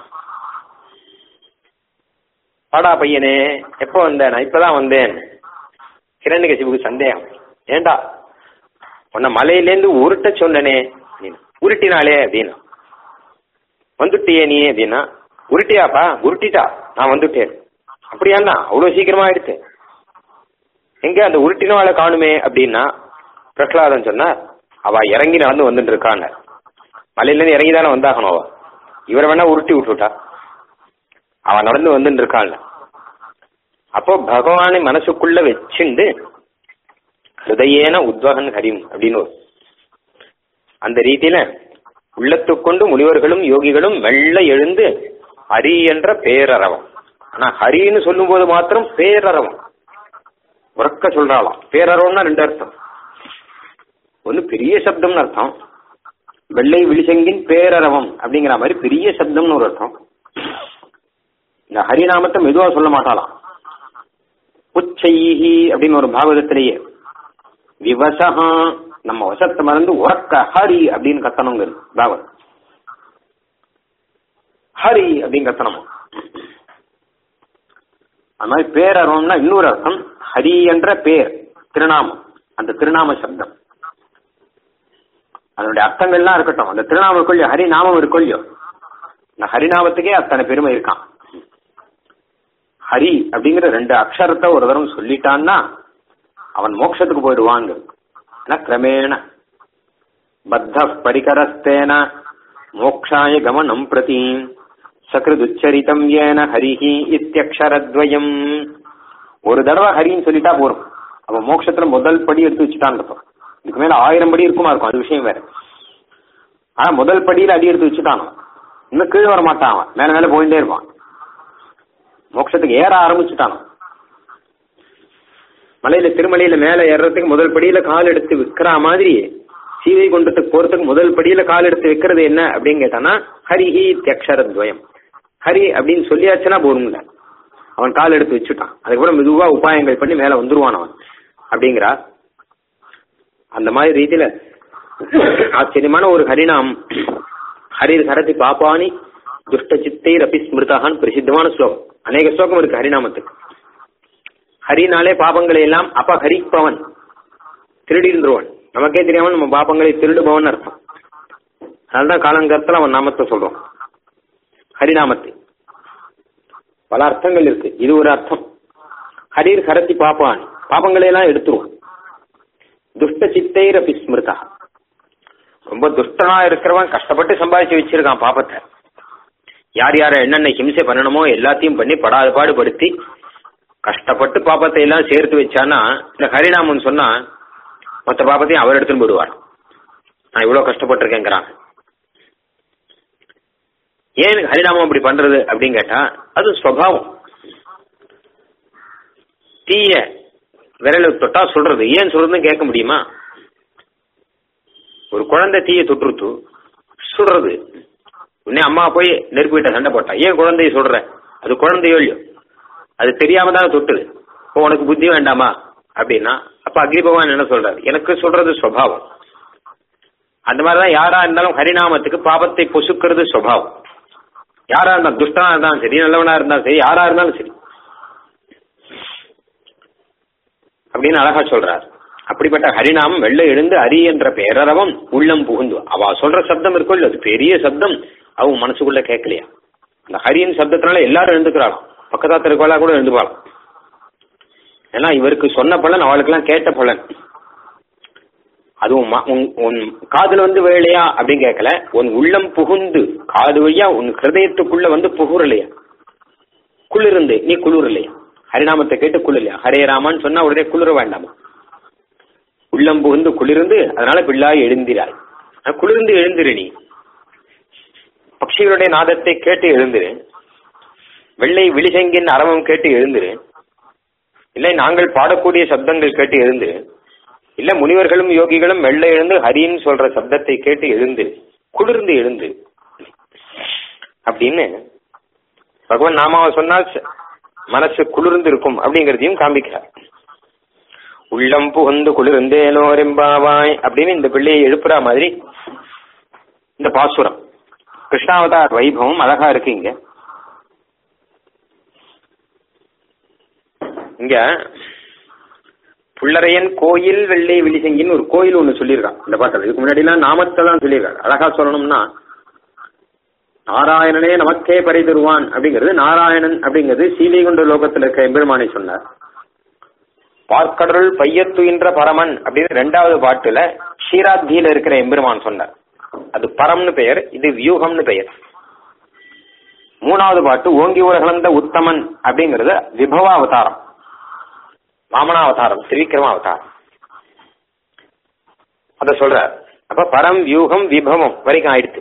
பாடா பையனே எப்போ வந்த நான் இப்பதான் வந்தேன் கிரண்ய கட்சிப்புக்கு சந்தேகம் ஏண்டா உன்னை மலையிலேருந்து உருட்ட சொன்னனே அப்படின்னு உருட்டினாலே அப்படின்னா வந்துட்டியே நீ அப்படின்னா உருட்டியாப்பா உருட்டிட்டா நான் வந்துட்டேன் அப்படியாண்ணா அவ்வளவு சீக்கிரமா ஆயிடுச்சு எங்க அந்த உருட்டினவாளை காணுமே அப்படின்னா பிரகலாதன் சொன்னார் அவ இறங்கி நடந்து வந்துட்டு இருக்கான்னு மலையிலேருந்து இறங்கி தானே வந்தாகணும் அவ இவரை வேணா உருட்டி விட்டுட்டா அவன் நடந்து வந்துட்டு இருக்கான்ல அப்போ பகவானை மனசுக்குள்ள வச்சுண்டு ஹிருதயேன உத்வகன் ஹரிம் அப்படின்னு வரும். அந்த ரீதியில உள்ளத்துக்கொண்டு முனிவர்களும் யோகிகளும் மெல்ல எழுந்து ஹரி என்ற பேரறவம் ஆனா ஹரின்னு சொல்லும்போது மாத்திரம் பேரறவம் உறக்க சொல்றாளாம் பேரறவம்னா ரெண்டு அர்த்தம் ஒன்னு பெரிய சப்தம்னு அர்த்தம் வெள்ளை விழிசெங்கின் பேரறவம் அப்படிங்கிற மாதிரி பெரிய சப்தம்னு ஒரு அர்த்தம் இந்த ஹரிநாமத்தை மெதுவா சொல்ல மாட்டாளாம் உச்சைஹி அப்படின்னு ஒரு பாகவதத்திலேயே விவசகா நம்ம வசத்தை மறந்து உறக்க ஹரி அப்படின்னு கத்தணுங்க பாகவத் ஹரி அப்படின்னு கத்தணும் அது மாதிரி பேரறவம்னா இன்னொரு அர்த்தம் ஹரி என்ற பேர் திருநாமம் அந்த திருநாம சப்தம் அதனுடைய அர்த்தங்கள்லாம் இருக்கட்டும் அந்த திருநாமம் இருக்கொள்ளியோ ஹரிநாமம் இருக்கொள்ளியோ இந்த ஹரிநாமத்துக்கே அத்தனை பெருமை இருக்கான் ஹரி அப்படிங்கிற ரெண்டு அக்ஷரத்தை ஒரு தரம் சொல்லிட்டான்னா அவன் மோட்சத்துக்கு போயிடுவாங்க ஆனா கிரமேண பத்த பரிகரஸ்தேன மோக்ஷாய கமனம் பிரதி சகிருதுச்சரிதம் ஏன ஹரிஹி இத்தியக்ஷரத்வயம் ஒரு தடவை ஹரின்னு சொல்லிட்டா போறோம் அவன் மோட்சத்துல முதல் படி எடுத்து வச்சுட்டான்னு அர்த்தம் இதுக்கு மேல ஆயிரம் படி இருக்குமா இருக்கும் அது விஷயம் வேற ஆனா முதல் படியில அடி எடுத்து வச்சுட்டானோ இன்னும் கீழே வர மாட்டான் அவன் மேல மேல போயிட்டே இருப்பான் மோட்சத்துக்கு ஏற ஆரம்பிச்சுட்டானோ மலையில திருமலையில மேல ஏறதுக்கு முதல் படியில கால் எடுத்து வைக்கிற மாதிரி சீவை குண்டத்துக்கு போறதுக்கு முதல் படியில கால் எடுத்து வைக்கிறது என்ன அப்படின்னு கேட்டானா ஹரிஹி தியக்ஷரத்வயம் ஹரி அப்படின்னு சொல்லியாச்சுன்னா போரும்ல அவன் கால் எடுத்து வச்சுட்டான் அதுக்கப்புறம் மெதுவா உபாயங்கள் பண்ணி மேல வந்துருவான் அவன் அப்படிங்கிறா அந்த மாதிரி ரீதியில ஆச்சரியமான ஒரு ஹரிநாம் ஹரிர் ஹரதி பாப்பானி துஷ்ட சித்தை ரபி ஸ்மிருதான்னு பிரசித்தமான ஸ்லோகம் அநேக ஸ்லோகம் இருக்கு ஹரிநாமத்துக்கு ஹரினாலே பாபங்களை எல்லாம் அபஹரிப்பவன் திருடின்றவன் நமக்கே தெரியாம நம்ம பாபங்களை திருடுபவன் அர்த்தம் அதனால்தான் காலங்கரத்துல அவன் நாமத்தை சொல்றோம் ஹரிநாமத்தை பல அர்த்தங்கள் இருக்கு இது ஒரு அர்த்தம் ஹரிர் ஹரத்தி பாப்பான் பாபங்களை எல்லாம் எடுத்துருவான் துஷ்ட சித்தைர பிஸ்மிருதா ரொம்ப துஷ்டனா இருக்கிறவன் கஷ்டப்பட்டு சம்பாதிச்சு வச்சிருக்கான் பாபத்தை யார் யார என்னென்ன ஹிம்சை பண்ணணுமோ எல்லாத்தையும் பண்ணி படாத பாடுபடுத்தி கஷ்டப்பட்டு பாப்பத்தை எல்லாம் சேர்த்து வச்சானா இந்த ஹரிநாமன் சொன்னா மொத்த பாப்பத்தையும் அவர் எடுத்துன்னு போடுவார் நான் இவ்வளவு கஷ்டப்பட்டிருக்கேங்கிறான் ஏன் ஹரிநாமம் அப்படி பண்றது அப்படின்னு கேட்டா அது ஸ்வபாவம் தீய விரல தொட்டா சொல்றது ஏன் சொல்றதுன்னு கேட்க முடியுமா ஒரு குழந்தை தீய தொற்றுத்து சுடுறது உடனே அம்மா போய் நெருப்பு வீட்டை சண்டை போட்டா ஏன் குழந்தைய சொல்ற அது குழந்தையோ இல்லையோ அது தெரியாம தான் தொட்டுது இப்போ உனக்கு புத்தி வேண்டாமா அப்படின்னா அப்ப அக்னி பகவான் என்ன சொல்றாரு எனக்கு சொல்றது சுவாவம் அந்த மாதிரிதான் யாரா இருந்தாலும் ஹரிநாமத்துக்கு பாபத்தை பொசுக்கிறது சுவாவம் யாரா இருந்தாலும் துஷ்டனா இருந்தாலும் சரி நல்லவனா இருந்தாலும் சரி யாரா இருந்தாலும் சரி அப்படின்னு அழகா சொல்றார் அப்படிப்பட்ட ஹரிநாமம் வெள்ள எழுந்து அரி என்ற பேரரவம் உள்ளம் புகுந்து அவ சொல்ற சப்தம் இருக்கோ இல்ல அது பெரிய சப்தம் அவங்க மனசுக்குள்ள கேட்கலையா அந்த ஹரியின் சப்தத்தினால எல்லாரும் எழுந்துக்கிறாளாம் பக்கத்தாத்த இருக்கவளா கூட எழுந்துப்பாளாம் ஏன்னா இவருக்கு சொன்ன பலன் அவளுக்கெல்லாம் கேட்ட பலன் அதுவும் ம- உன் உன் காதுல வந்து வேலையா அப்படின்னு கேட்கல உன் உள்ளம் புகுந்து காது வழியா உன் ஹிருதயத்துக்குள்ள வந்து புகுறலையா குளிருந்து நீ குளிரலையா ஹரிநாமத்தை கேட்டு குளிரலையா ஹரே ராமான்னு சொன்னா உடனே குளிர வேண்டாமா உள்ளம் புகுந்து குளிர்ந்து அதனால பிள்ளாய் எழுந்திராய் ஆனா, குளிர்ந்து எழுந்திரு நீ பட்சிகளுடைய நாதத்தை கேட்டு எழுந்திரு வெள்ளை விழிசெங்கின் அரவம் கேட்டு எழுந்திரு இல்லை நாங்கள் பாடக்கூடிய சப்தங்கள் கேட்டு எழுந்திரு இல்ல முனிவர்களும் யோகிகளும் வெள்ளை எழுந்து ஹரின்னு சொல்ற சப்தத்தை கேட்டு எழுந்து குளிர்ந்து எழுந்து அப்படின்னு பகவான் நாமாவை சொன்னால் ச- மனசு குளிர்ந்து இருக்கும் அப்படிங்கறதையும் காண்பிக்கிறார் உள்ளம் புகுந்து குளிர்ந்தேலோரெம்பாவாய் அப்படின்னு இந்த பிள்ளையை எழுப்புற மாதிரி இந்த பாசுரம் கிருஷ்ணாவதார் வைபவம் அழகா இருக்கு இங்க இங்க புள்ளரையன் கோயில் வெள்ளை விழிசெங்கின்னு ஒரு கோயில் ஒண்ணு சொல்லியிருக்கான் இந்த பாட்டில் இதுக்கு முன்னாடி எல்லாம் நாமத்தை தான் சொல்லியிருக்காரு அழகா சொல்லணும்னா நாராயணனே நமக்கே பறை தருவான் அப்படிங்கிறது நாராயணன் அப்படிங்கிறது சீலிகுண்ட லோகத்தில் இருக்க எம்பெருமானை சொன்னார் பார்க்கடலுள் பையத்துயின்ற பரமன் அப்படின்னு ரெண்டாவது பாட்டுல ஷீராத்தியில இருக்கிற எம்பெருமான் சொன்னார் அது பரம்னு பெயர் இது வியூகம்னு பெயர் மூணாவது பாட்டு ஓங்கி உலகளந்த உத்தமன் அப்படிங்கறது விபவ அவதாரம் வாமனாவதாரம் திரிவிக்ரம அவதாரம் அத சொல்றார் அப்ப பரம் வியூகம் விபவம் வரைக்கும் ஆயிடுத்து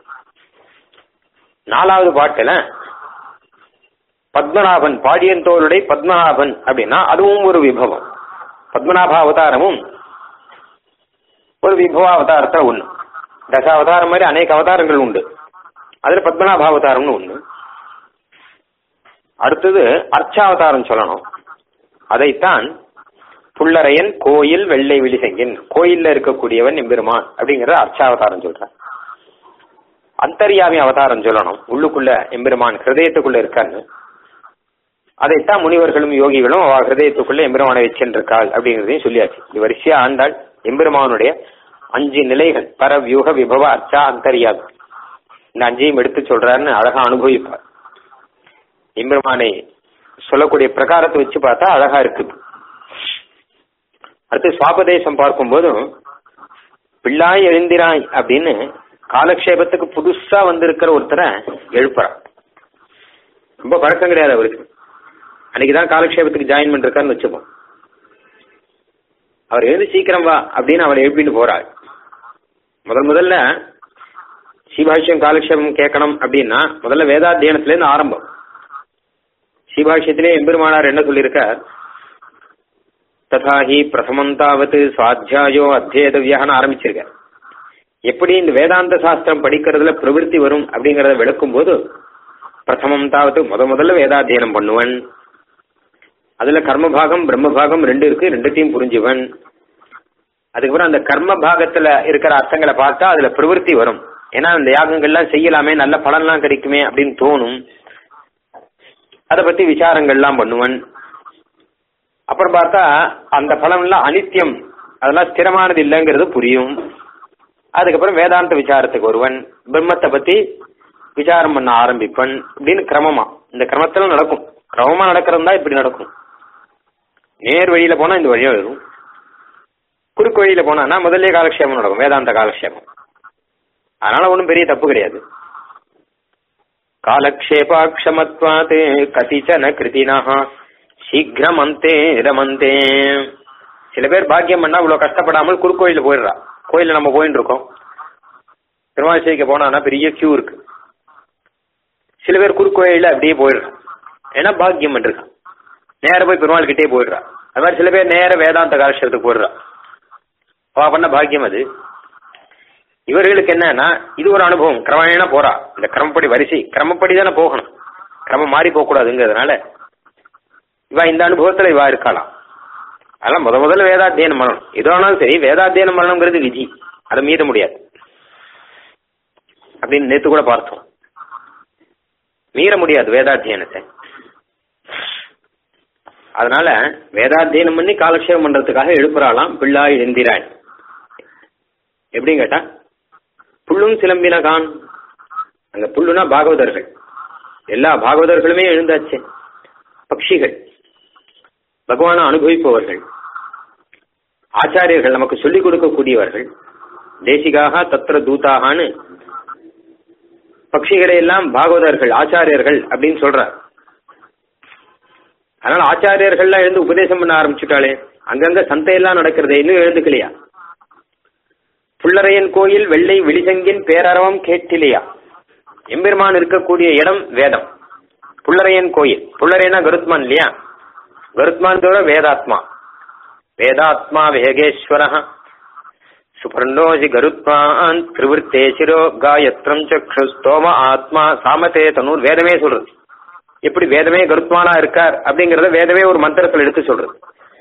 நாலாவது பாட்டுல பத்மநாபன் பாடியந்தோளுடைய பத்மநாபன் அப்படின்னா அதுவும் ஒரு விபவம் பத்மநாப அவதாரமும் ஒரு விபவ அவதாரத்துல ஒண்ணு தசாவதாரம் மாதிரி அநேக அவதாரங்கள் உண்டு அதுல பத்மநாப அவதாரம்னு ஒண்ணு அடுத்தது அர்ச்சாவதாரம் சொல்லணும் அதைத்தான் புள்ளரையன் கோயில் வெள்ளை விழிசெங்கின் கோயில்ல இருக்கக்கூடியவன் எம்பெருமான் அப்படிங்கறத அர்ச்சாவதாரம் சொல்றான் அந்தரியாமி அவதாரம் சொல்லணும் உள்ளுக்குள்ள எம்பெருமான் ஹிருதயத்துக்குள்ள இருக்கான்னு அதைத்தான் முனிவர்களும் யோகிகளும் அவ ஹிருதயத்துக்குள்ள எம்பெருமானை வச்சிருக்காள் அப்படிங்கறதையும் சொல்லியாச்சு இது வரிசையா ஆண்டாள் எம்பெருமானுடைய அஞ்சு நிலைகள் பர வியூக விபவ அர்ச்சா அந்தரியாமி இந்த அஞ்சையும் எடுத்து சொல்றாருன்னு அழகா அனுபவிப்பார் எம்பெருமானை சொல்லக்கூடிய பிரகாரத்தை வச்சு பார்த்தா அழகா இருக்குது அடுத்து சுவாபதேசம் பார்க்கும்போதும் பிள்ளாய் எழுந்திராய் அப்படின்னு காலக்ஷேபத்துக்கு புதுசா வந்திருக்கிற ஒருத்தரை எழுப்புறான் ரொம்ப பழக்கம் கிடையாது அவருக்கு அன்னைக்குதான் காலக்ஷேபத்துக்கு ஜாயின் பண்ணிருக்காருன்னு வச்சுப்போம் அவர் எழுந்து சீக்கிரம் வா அப்படின்னு அவரை எழுப்பிட்டு போறாள் முதல் முதல்ல ஸ்ரீபாஷ்யம் காலக்ஷேபம் கேட்கணும் அப்படின்னா முதல்ல வேதாத்தியனத்துல இருந்து ஆரம்பம் ஸ்ரீபாஷ்யத்திலே எம்பெருமானார் என்ன சொல்லியிருக்கார் ததாஹி பிரதமம் தாவது சுவாத்தியாயோ அத்தியேதவியான்னு ஆரம்பிச்சிருக்கார் எப்படி இந்த வேதாந்த சாஸ்திரம் படிக்கிறதுல பிரவிற்த்தி வரும் அப்படிங்கறத விளக்கும் போது பிரதமம் தாவது முத முதல்ல வேதாத்தியனம் பண்ணுவன் அதுல கர்மபாகம் பிரம்மபாகம் ரெண்டு இருக்கு ரெண்டுத்தையும் புரிஞ்சுவன் அதுக்கப்புறம் அந்த கர்ம பாகத்துல இருக்கிற அர்த்தங்களை பார்த்தா அதுல பிரவிற்த்தி வரும் ஏன்னா அந்த யாகங்கள்லாம் செய்யலாமே நல்ல பலன்லாம் கிடைக்குமே அப்படின்னு தோணும் அதை பத்தி விசாரங்கள்லாம் பண்ணுவன் அப்புறம் பார்த்தா அந்த பலன்லாம் அனித்தியம் அதெல்லாம் ஸ்திரமானது இல்லைங்கிறது புரியும் அதுக்கப்புறம் வேதாந்த விசாரத்துக்கு வருவன் பிரம்மத்தை பத்தி விசாரம் பண்ண ஆரம்பிப்பன் அப்படின்னு கிரமமா இந்த கிரமத்துல நடக்கும் கிரமமா நடக்கிறது தான் இப்படி நடக்கும் நேர் வழியில போனா இந்த வழியா வரும் குறுக்கு வழியில போனா முதல்ல காலக்ஷேபம் நடக்கும் வேதாந்த காலக்ஷேபம் அதனால ஒன்றும் பெரிய தப்பு கிடையாது காலக்ஷேபாட்சமத்வாத் கதிச்சன கிருதினா சீக்கிரம் அந்தே ரமந்தே சில பேர் பாக்கியம் பண்ணா இவ்வளவு கஷ்டப்படாமல் குறுக்கோயில போயிடுறா கோயில நம்ம போயிட்டு இருக்கோம் பெருமாள் சேவிக்க போனா பெரிய கியூ இருக்கு சில பேர் குறுக்கோயில அப்படியே போயிடுறான் ஏன்னா பாக்கியம் பண்ணிருக்கான் நேர போய் பெருமாள் கிட்டே போயிடுறா அது மாதிரி சில பேர் நேர வேதாந்த காலட்சத்துக்கு போயிடுறா அவ பண்ண பாக்கியம் அது இவர்களுக்கு என்னன்னா இது ஒரு அனுபவம் கிரமேண போறா இந்த கிரமப்படி வரிசை கிரமப்படி தானே போகணும் கிரமம் மாறி போக கூடாதுங்கிறதுனால இவா இந்த அனுபவத்துல இவா இருக்கலாம் அதெல்லாம் முத முதல்ல வேதாத்தியனம் பண்ணணும் எது ஆனாலும் சரி வேதாத்தியனம் பண்ணணுங்கிறது விதி அதை மீற முடியாது அப்படின்னு நேத்து கூட பார்த்தோம் மீற முடியாது வேதாத்தியனத்தை அதனால வேதாத்தியனம் பண்ணி காலக்ஷேபம் பண்றதுக்காக எழுப்புறாளாம் பிள்ளாய் எழுந்திராய் எப்படின்னு கேட்டா புல்லும் சிலம்பினகான் அங்க புல்லுனா பாகவதர்கள் எல்லா பாகவதர்களுமே எழுந்தாச்சு பக்ஷிகள் பகவான அனுபவிப்பவர்கள் ஆச்சாரியர்கள் நமக்கு சொல்லிக் கொடுக்கக்கூடியவர்கள் தேசிகாக தத்திர தூதாகான்னு பக்ஷிகளை எல்லாம் பாகவதர்கள் ஆச்சாரியர்கள் அப்படின்னு சொல்றார் அதனால ஆச்சாரியர்கள்லாம் எழுந்து உபதேசம் பண்ண ஆரம்பிச்சுட்டாலே அங்கங்க சந்தையெல்லாம் நடக்கிறதே இன்னும் எழுந்துக்கலையா புள்ளரையன் கோயில் வெள்ளை விழிசங்கின் பேரறவம் கேட்டிலையா எம்பெருமான் இருக்கக்கூடிய இடம் வேதம் புள்ளரையன் கோயில் புள்ளரையனா கருத்மான் இல்லையா கருத்மான் தவிர வேதாத்மா வேதாத்மா வேகேஸ்வர சுபர்ணோஜி கருத்மான் திருவிருத்தே சிரோ காயத்ரம் சக்ஷு ஸ்தோம ஆத்மா சாமதே தனூர் வேதமே சொல்றது எப்படி வேதமே கருத்மானா இருக்கார் அப்படிங்கறத வேதமே ஒரு மந்திரத்தில் எடுத்து சொல்றது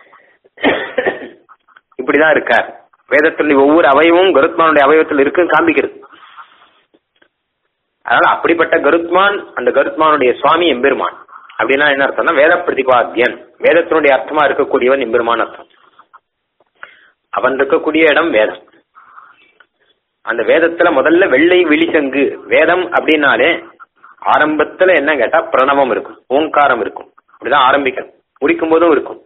இப்படிதான் இருக்கார் வேதத்தில் ஒவ்வொரு அவயமும் கருத்மானுடைய அவயவத்தில் இருக்குன்னு காண்பிக்கிறது அதனால அப்படிப்பட்ட கருத்மான் அந்த கருத்மானுடைய சுவாமி எம்பெருமான் அப்படின்னா என்ன அர்த்தம்னா வேத பிரதிபாத்தியன் வேதத்தினுடைய அர்த்தமா இருக்கக்கூடியவன் எம்பெருமான் அர்த்தம் அவன் இருக்கக்கூடிய இடம் வேதம் அந்த வேதத்துல முதல்ல வெள்ளை விழிசங்கு வேதம் அப்படின்னாலே ஆரம்பத்துல என்ன கேட்டா பிரணவம் இருக்கும் ஓங்காரம் இருக்கும் அப்படிதான் ஆரம்பிக்கணும் முடிக்கும் போதும் இருக்கும்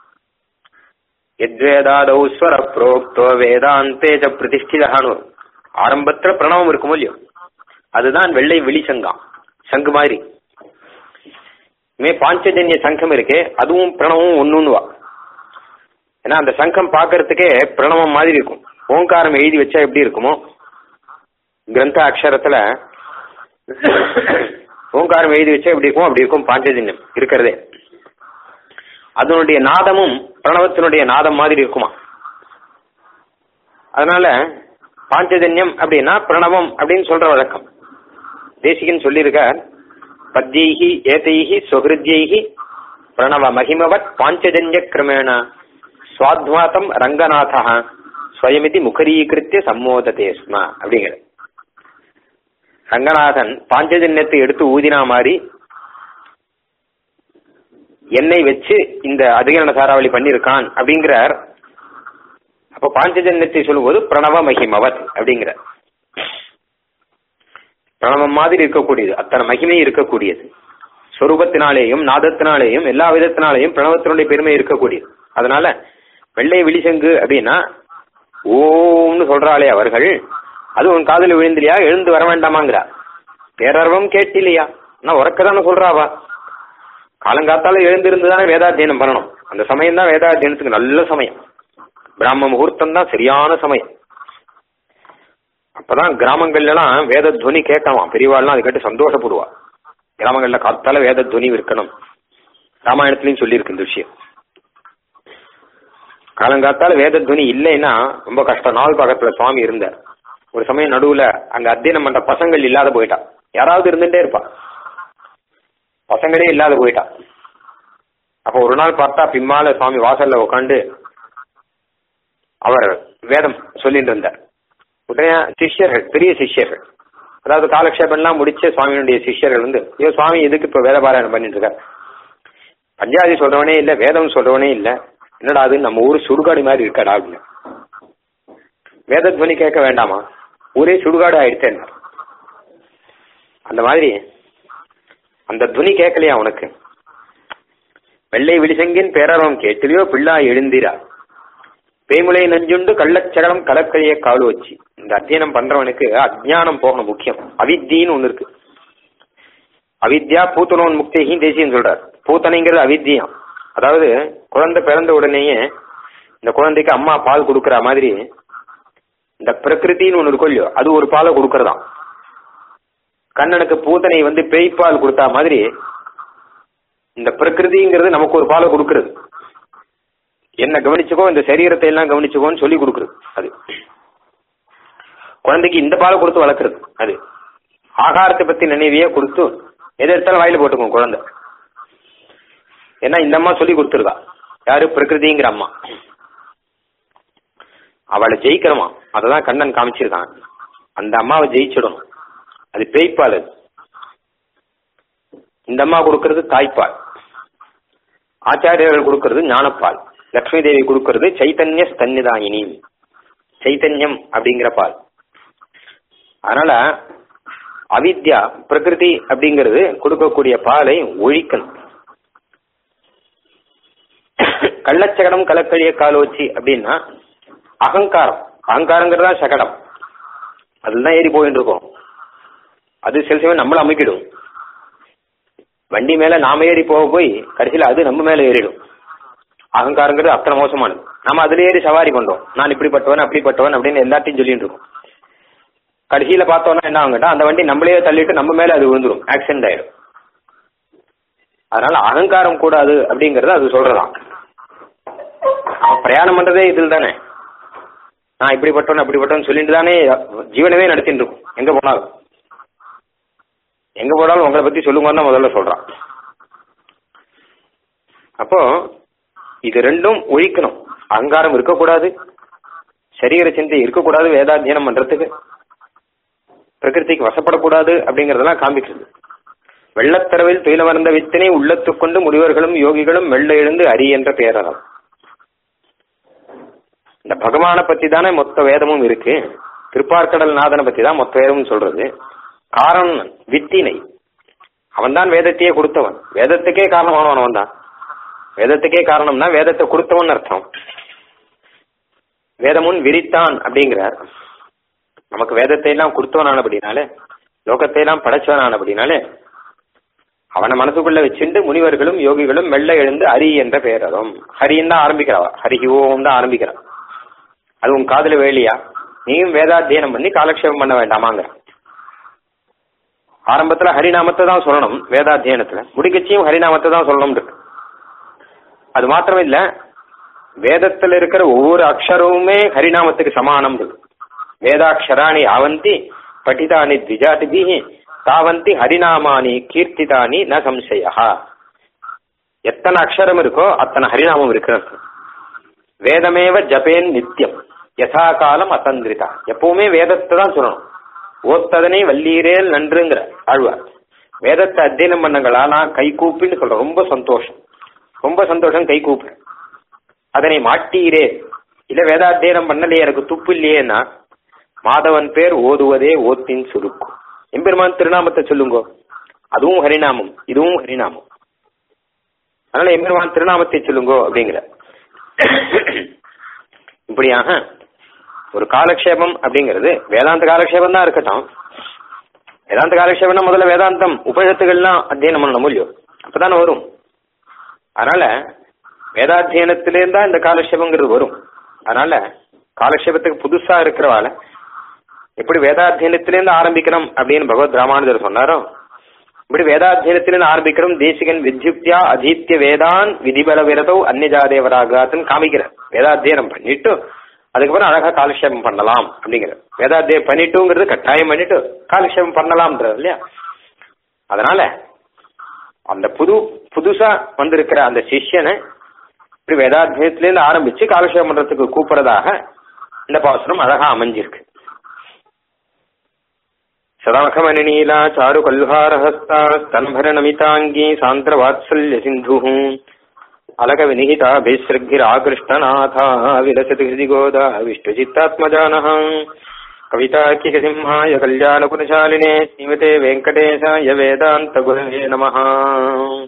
எத்வேதாதௌ ஸ்வர புரோக்தோ வேதாந்தேஜ பிரதிஷ்டிதான்னு வரும் ஆரம்பத்துல பிரணவம் இருக்குமோ இல்லையோ அதுதான் வெள்ளை வெளி சங்கம் சங்கு மாதிரி இனிமே பாஞ்சஜன்ய சங்கம் இருக்கு அதுவும் பிரணவம் ஒண்ணுன்னுவா ஏன்னா அந்த சங்கம் பார்க்கறதுக்கே பிரணவம் மாதிரி இருக்கும் ஓங்காரம் எழுதி வச்சா எப்படி இருக்குமோ கிரந்த அக்ஷரத்துல ஓங்காரம் எழுதி வச்சா எப்படி இருக்கும் அப்படி இருக்கும் பாஞ்சஜன்யம் இருக்கிறதே அதனுடைய நாதமும் பிரணவத்தினுடைய நாதம் மாதிரி இருக்குமா அதனால பாஞ்சஜன்யம் அப்படின்னா பிரணவம் அப்படின்னு சொல்ற வழக்கம் தேசிகன் சொல்லியிருக்கார் பத்யைஹி ஏதைஹி சுகிருத்யைஹி பிரணவ மகிமவத் பாஞ்சஜன்ய கிரமேண சுவாத்மாதம் ரங்கநாதா ஸ்வயமிதி முகரீகிருத்திய சம்மோததே ஸ்ம அப்படிங்கிற ரங்கநாதன் பாஞ்சஜன்யத்தை எடுத்து ஊதினா மாதிரி எண்ணெய் வச்சு இந்த அதிகரண சாராவளி பண்ணியிருக்கான் அப்படிங்கிறார் அப்ப பாஞ்சஜன்யத்தை சொல்லும்போது பிரணவ மகிமவத் அப்படிங்கிற பிரணவம் மாதிரி இருக்கக்கூடியது அத்தனை மகிமை இருக்கக்கூடியது சொரூபத்தினாலேயும் நாதத்தினாலேயும் எல்லா விதத்தினாலேயும் பிரணவத்தினுடைய பெருமை இருக்கக்கூடியது அதனால வெள்ளை விழிசங்கு அப்படின்னா ஓம்னு சொல்றாளே அவர்கள் அது உன் காதில் விழுந்திலையா எழுந்து வர வேண்டாமாங்கிறா பேரர்வம் கேட்டிலையா நான் உறக்கதானே சொல்றாவா காலங்காத்தால எழுந்திருந்து தானே வேதாத்தியனம் பண்ணணும் அந்த சமயம் தான் வேதாத்தியனத்துக்கு நல்ல சமயம் பிராம முகூர்த்தம் தான் சரியான சமயம் அப்பதான் கிராமங்கள்ல எல்லாம் வேத துவனி கேட்கலாம் பெரியவாள்லாம் அது கேட்டு சந்தோஷப்படுவா கிராமங்கள்ல காத்தால வேத துவனி இருக்கணும் ராமாயணத்திலையும் சொல்லியிருக்கு இந்த விஷயம் காலங்காத்தால வேத துவனி இல்லைன்னா ரொம்ப கஷ்டம் நாள் பக்கத்துல சுவாமி இருந்தார் ஒரு சமயம் நடுவுல அங்க அத்தியனம் பண்ற பசங்கள் இல்லாத போயிட்டா யாராவது இருந்துட்டே இருப்பா பசங்களே இல்லாத போயிட்டா அப்ப ஒரு நாள் பார்த்தா பின்னால சுவாமி வாசல்ல உட்காந்து அவர் வேதம் சொல்லிட்டு இருந்தார் உடனே சிஷ்யர்கள் பெரிய சிஷ்யர்கள் அதாவது காலக்ஷேபம்லாம் முடிச்ச சுவாமியினுடைய சிஷ்யர்கள் வந்து ஐயோ சுவாமி எதுக்கு இப்ப வேத பாராயணம் பண்ணிட்டு இருக்கார் பஞ்சாதி சொல்றவனே இல்ல வேதம் சொல்றவனே இல்ல என்னடா அது நம்ம ஊர் சுடுகாடு மாதிரி இருக்காடா அப்படின்னு வேத துவனி கேட்க வேண்டாமா ஊரே சுடுகாடு ஆயிடுச்சேன் அந்த மாதிரி அந்த துவனி கேட்கலையா உனக்கு வெள்ளை விழிசங்கின் பேரவம் கேட்டிலையோ பிள்ளா எழுந்திரா பேமுலை நஞ்சுண்டு கள்ளச்சகடம் கலக்கழிய காலு வச்சு இந்த அத்தியனம் பண்றவனுக்கு அஜ்ஞானம் போகணும் முக்கியம் அவித்தின்னு ஒண்ணு இருக்கு அவித்யா பூத்தனோன் முக்தியும் தேசியம் சொல்றார் பூத்தனைங்கிறது அவித்தியம் அதாவது குழந்தை பிறந்த உடனேயே இந்த குழந்தைக்கு அம்மா பால் கொடுக்கற மாதிரி இந்த பிரகிருத்தின்னு ஒண்ணு இருக்கும் இல்லையோ அது ஒரு பாலை கொடுக்கறதாம் கண்ணனுக்கு பூத்தனை வந்து பேய்ப்பால் கொடுத்தா மாதிரி இந்த பிரகிருதிங்கிறது நமக்கு ஒரு பாலை கொடுக்கறது என்ன கவனிச்சுக்கோ இந்த சரீரத்தை எல்லாம் கவனிச்சுக்கோன்னு சொல்லி கொடுக்குறது அது குழந்தைக்கு இந்த பாலை கொடுத்து வளர்க்குறது அது ஆகாரத்தை பத்தி நினைவையே கொடுத்து எதை எடுத்தாலும் வாயில போட்டுக்கும் குழந்தை ஏன்னா இந்த அம்மா சொல்லி கொடுத்துருக்கா யாரு பிரகிருதிங்கிற அம்மா அவளை ஜெயிக்கிறமா அததான் கண்ணன் காமிச்சிருக்கான் அந்த அம்மாவை ஜெயிச்சிடணும் அது பேய்ப்பால் அது இந்த அம்மா கொடுக்கறது தாய்ப்பால் ஆச்சாரியர்கள் கொடுக்கறது ஞானப்பால் லக்ஷ்மி தேவி கொடுக்கறது சைத்தன்ய ஸ்தன்யதாயினி சைத்தன்யம் அப்படிங்கிற பால் அதனால அவித்யா பிரகிருதி அப்படிங்கிறது கொடுக்கக்கூடிய பாலை ஒழிக்கணும் கள்ளச்சகடம் கலக்கழிய காலோச்சி அப்படின்னா அகங்காரம் அகங்காரங்கிறது தான் சகடம் அதுதான் ஏறி போயிட்டு இருக்கோம் அது சில சமயம் நம்மள அமைக்கிடும் வண்டி மேல நாம ஏறி போக போய் கடைசியில அது நம்ம மேல ஏறிடும் அகங்காரங்கிறது அத்தனை மோசமானது நாம அதுல ஏறி சவாரி கொண்டோம் நான் இப்படிப்பட்டவன் அப்படிப்பட்டவன் அப்படின்னு எல்லாத்தையும் சொல்லிட்டு இருக்கோம் கடைசியில பார்த்தோம்னா என்ன ஆகுங்கட்டா அந்த வண்டி நம்மளே தள்ளிட்டு நம்ம மேல அது விழுந்துரும் ஆக்சிடென்ட் ஆயிடும் அதனால அகங்காரம் கூடாது அப்படிங்கறது அது சொல்றதாம் அவன் பிரயாணம் பண்றதே இதில் தானே நான் இப்படிப்பட்டவன் அப்படிப்பட்டவன் சொல்லிட்டு தானே ஜீவனவே நடத்திட்டு இருக்கும் எங்க போனாலும் எங்க போனாலும் உங்களை பத்தி சொல்லுங்கன்னு தான் முதல்ல சொல்றான் அப்போ இது ரெண்டும் ஒழிக்கணும் அகங்காரம் இருக்கக்கூடாது சரீர சிந்தை இருக்கக்கூடாது வேதாத்தியனம் பண்றதுக்கு பிரகிருதிக்கு வசப்படக்கூடாது அப்படிங்கறதெல்லாம் காமிக்கிறது வெள்ளத்தரவில் துயிலமர்ந்த வித்தினை உள்ளத்துக் கொண்டு முனிவர்களும் யோகிகளும் வெள்ள எழுந்து அரி என்ற பேரறம் இந்த பகவானை பத்தி தானே மொத்த வேதமும் இருக்கு திருப்பார்க்கடல் நாதனை பத்தி தான் மொத்த வேதமும் சொல்றது காரணம் வித்தினை அவன் தான் வேதத்தையே கொடுத்தவன் வேதத்துக்கே காரணமானவன் அவன் தான் வேதத்துக்கே காரணம்னா வேதத்தை கொடுத்தவன் அர்த்தம் வேதமுன் விரித்தான் அப்படிங்கிறார் நமக்கு வேதத்தை எல்லாம் கொடுத்தவனானபடினாலே லோகத்தை எல்லாம் படைச்சவனானபடினாலே அவனை மனசுக்குள்ள வச்சுண்டு முனிவர்களும் யோகிகளும் மெல்ல எழுந்து ஹரி என்ற பெயரதும் ஹரின்னு தான் ஆரம்பிக்கிறவா ஹரி ஓம் தான் ஆரம்பிக்கிறான் அது உன் காதுல வேலியா நீயும் வேதாத்தியனம் பண்ணி காலக்ஷேபம் பண்ண வேண்டாமாங்க ஆரம்பத்துல ஹரிநாமத்தை தான் சொல்லணும் வேதாத்தியனத்துல முடிக்கச்சியும் ஹரிநாமத்தை தான் சொல்லணும் இருக்கு அது மாத்திரம் இல்ல வேதத்துல இருக்கிற ஒவ்வொரு அக்ஷரமுமே ஹரிநாமத்துக்கு சமானம் இருக்கு வேதாட்சராணி ஆவந்தி படிதானி த்விஜாதிபிஹி தாவந்தி ஹரிநாமானி கீர்த்திதானி ந சம்சயா எத்தனை அக்ஷரம் இருக்கோ அத்தனை ஹரிநாமம் இருக்கிறது வேதமேவ ஜபேன் நித்தியம் யதா காலம் அசந்திரிதா எப்பவுமே வேதத்தை தான் சொல்லணும் ஓத்ததனை வல்லீரேல் நன்றுங்கிற ஆழ்வார் வேதத்தை அத்தியனம் பண்ணுங்களா நான் கை கூப்பின்னு சொல்றேன் ரொம்ப சந்தோஷம் ரொம்ப சந்தோஷம் கை கூப்பிடுறேன் அதனை மாட்டீரே இல்ல வேதாத்தியனம் பண்ணலையே எனக்கு துப்பு இல்லையேன்னா மாதவன் பேர் ஓதுவதே ஓத்தின் சுருக்கும் எம்பெருமான் திருநாமத்தை சொல்லுங்கோ அதுவும் ஹரிநாமம் இதுவும் ஹரிநாமம் அதனால எம்பெருமான் திருநாமத்தை சொல்லுங்கோ அப்படிங்கிற இப்படியாக ஒரு காலக்ஷேபம் அப்படிங்கிறது வேதாந்த காலக்ஷேபம் தான் இருக்கட்டும் வேதாந்த காலக்ஷேபம்னா முதல்ல வேதாந்தம் உபயோகத்துகள்லாம் அத்தியனம் பண்ணணும் இல்லையோ அப்பதானே வரும் அதனால வேதாத்தியனத்திலேருந்து தான் இந்த காலக்ஷேபங்கிறது வரும் அதனால காலக்ஷேபத்துக்கு புதுசா இருக்கிறவால எப்படி வேதாத்தியனத்திலேருந்து ஆரம்பிக்கிறோம் அப்படின்னு பகவத் ராமானுஜர் சொன்னாரோ இப்படி வேதாத்தியனத்திலிருந்து ஆரம்பிக்கிறோம் தேசிகன் வித்யுக்தியா அதீத்திய வேதான் விதிபல விரதோ அந்நிஜாதேவராகாத்துன்னு காமிக்கிறார் வேதாத்தியனம் பண்ணிட்டு அதுக்கப்புறம் அழகா காலக்ஷேபம் பண்ணலாம் அப்படிங்கிற வேதாத்தியம் பண்ணிட்டுங்கிறது கட்டாயம் பண்ணிட்டு காலக்ஷேபம் பண்ணலாம்ன்றது இல்லையா அதனால அந்த புது புதுசா வந்திருக்கிற அந்த சிஷ்யனை இப்படி வேதாத்தியத்திலேருந்து ஆரம்பிச்சு காலக்ஷேபம் பண்றதுக்கு கூப்பிடுறதாக இந்த பாசனம் அழகா அமைஞ்சிருக்கு சதாகமணிநீலா சாரு கல்ஹாரஹஸ்தா ஸ்தன்பர நமிதாங்கி சாந்திர வாத்சல்ய சிந்து அலக வினிகிதாபிஸ்ருகிராகிருஷ்ணநாதா விலசதி ஹிருதி கோதா விஷ்ணுச்சித்தாத்மஜானः கவிதாக்கிகசிம்ஹாய கல்யாணகுணசாலினே ஸ்ரீமதே வெங்கடேशाय வேதாந்த குரவே நமः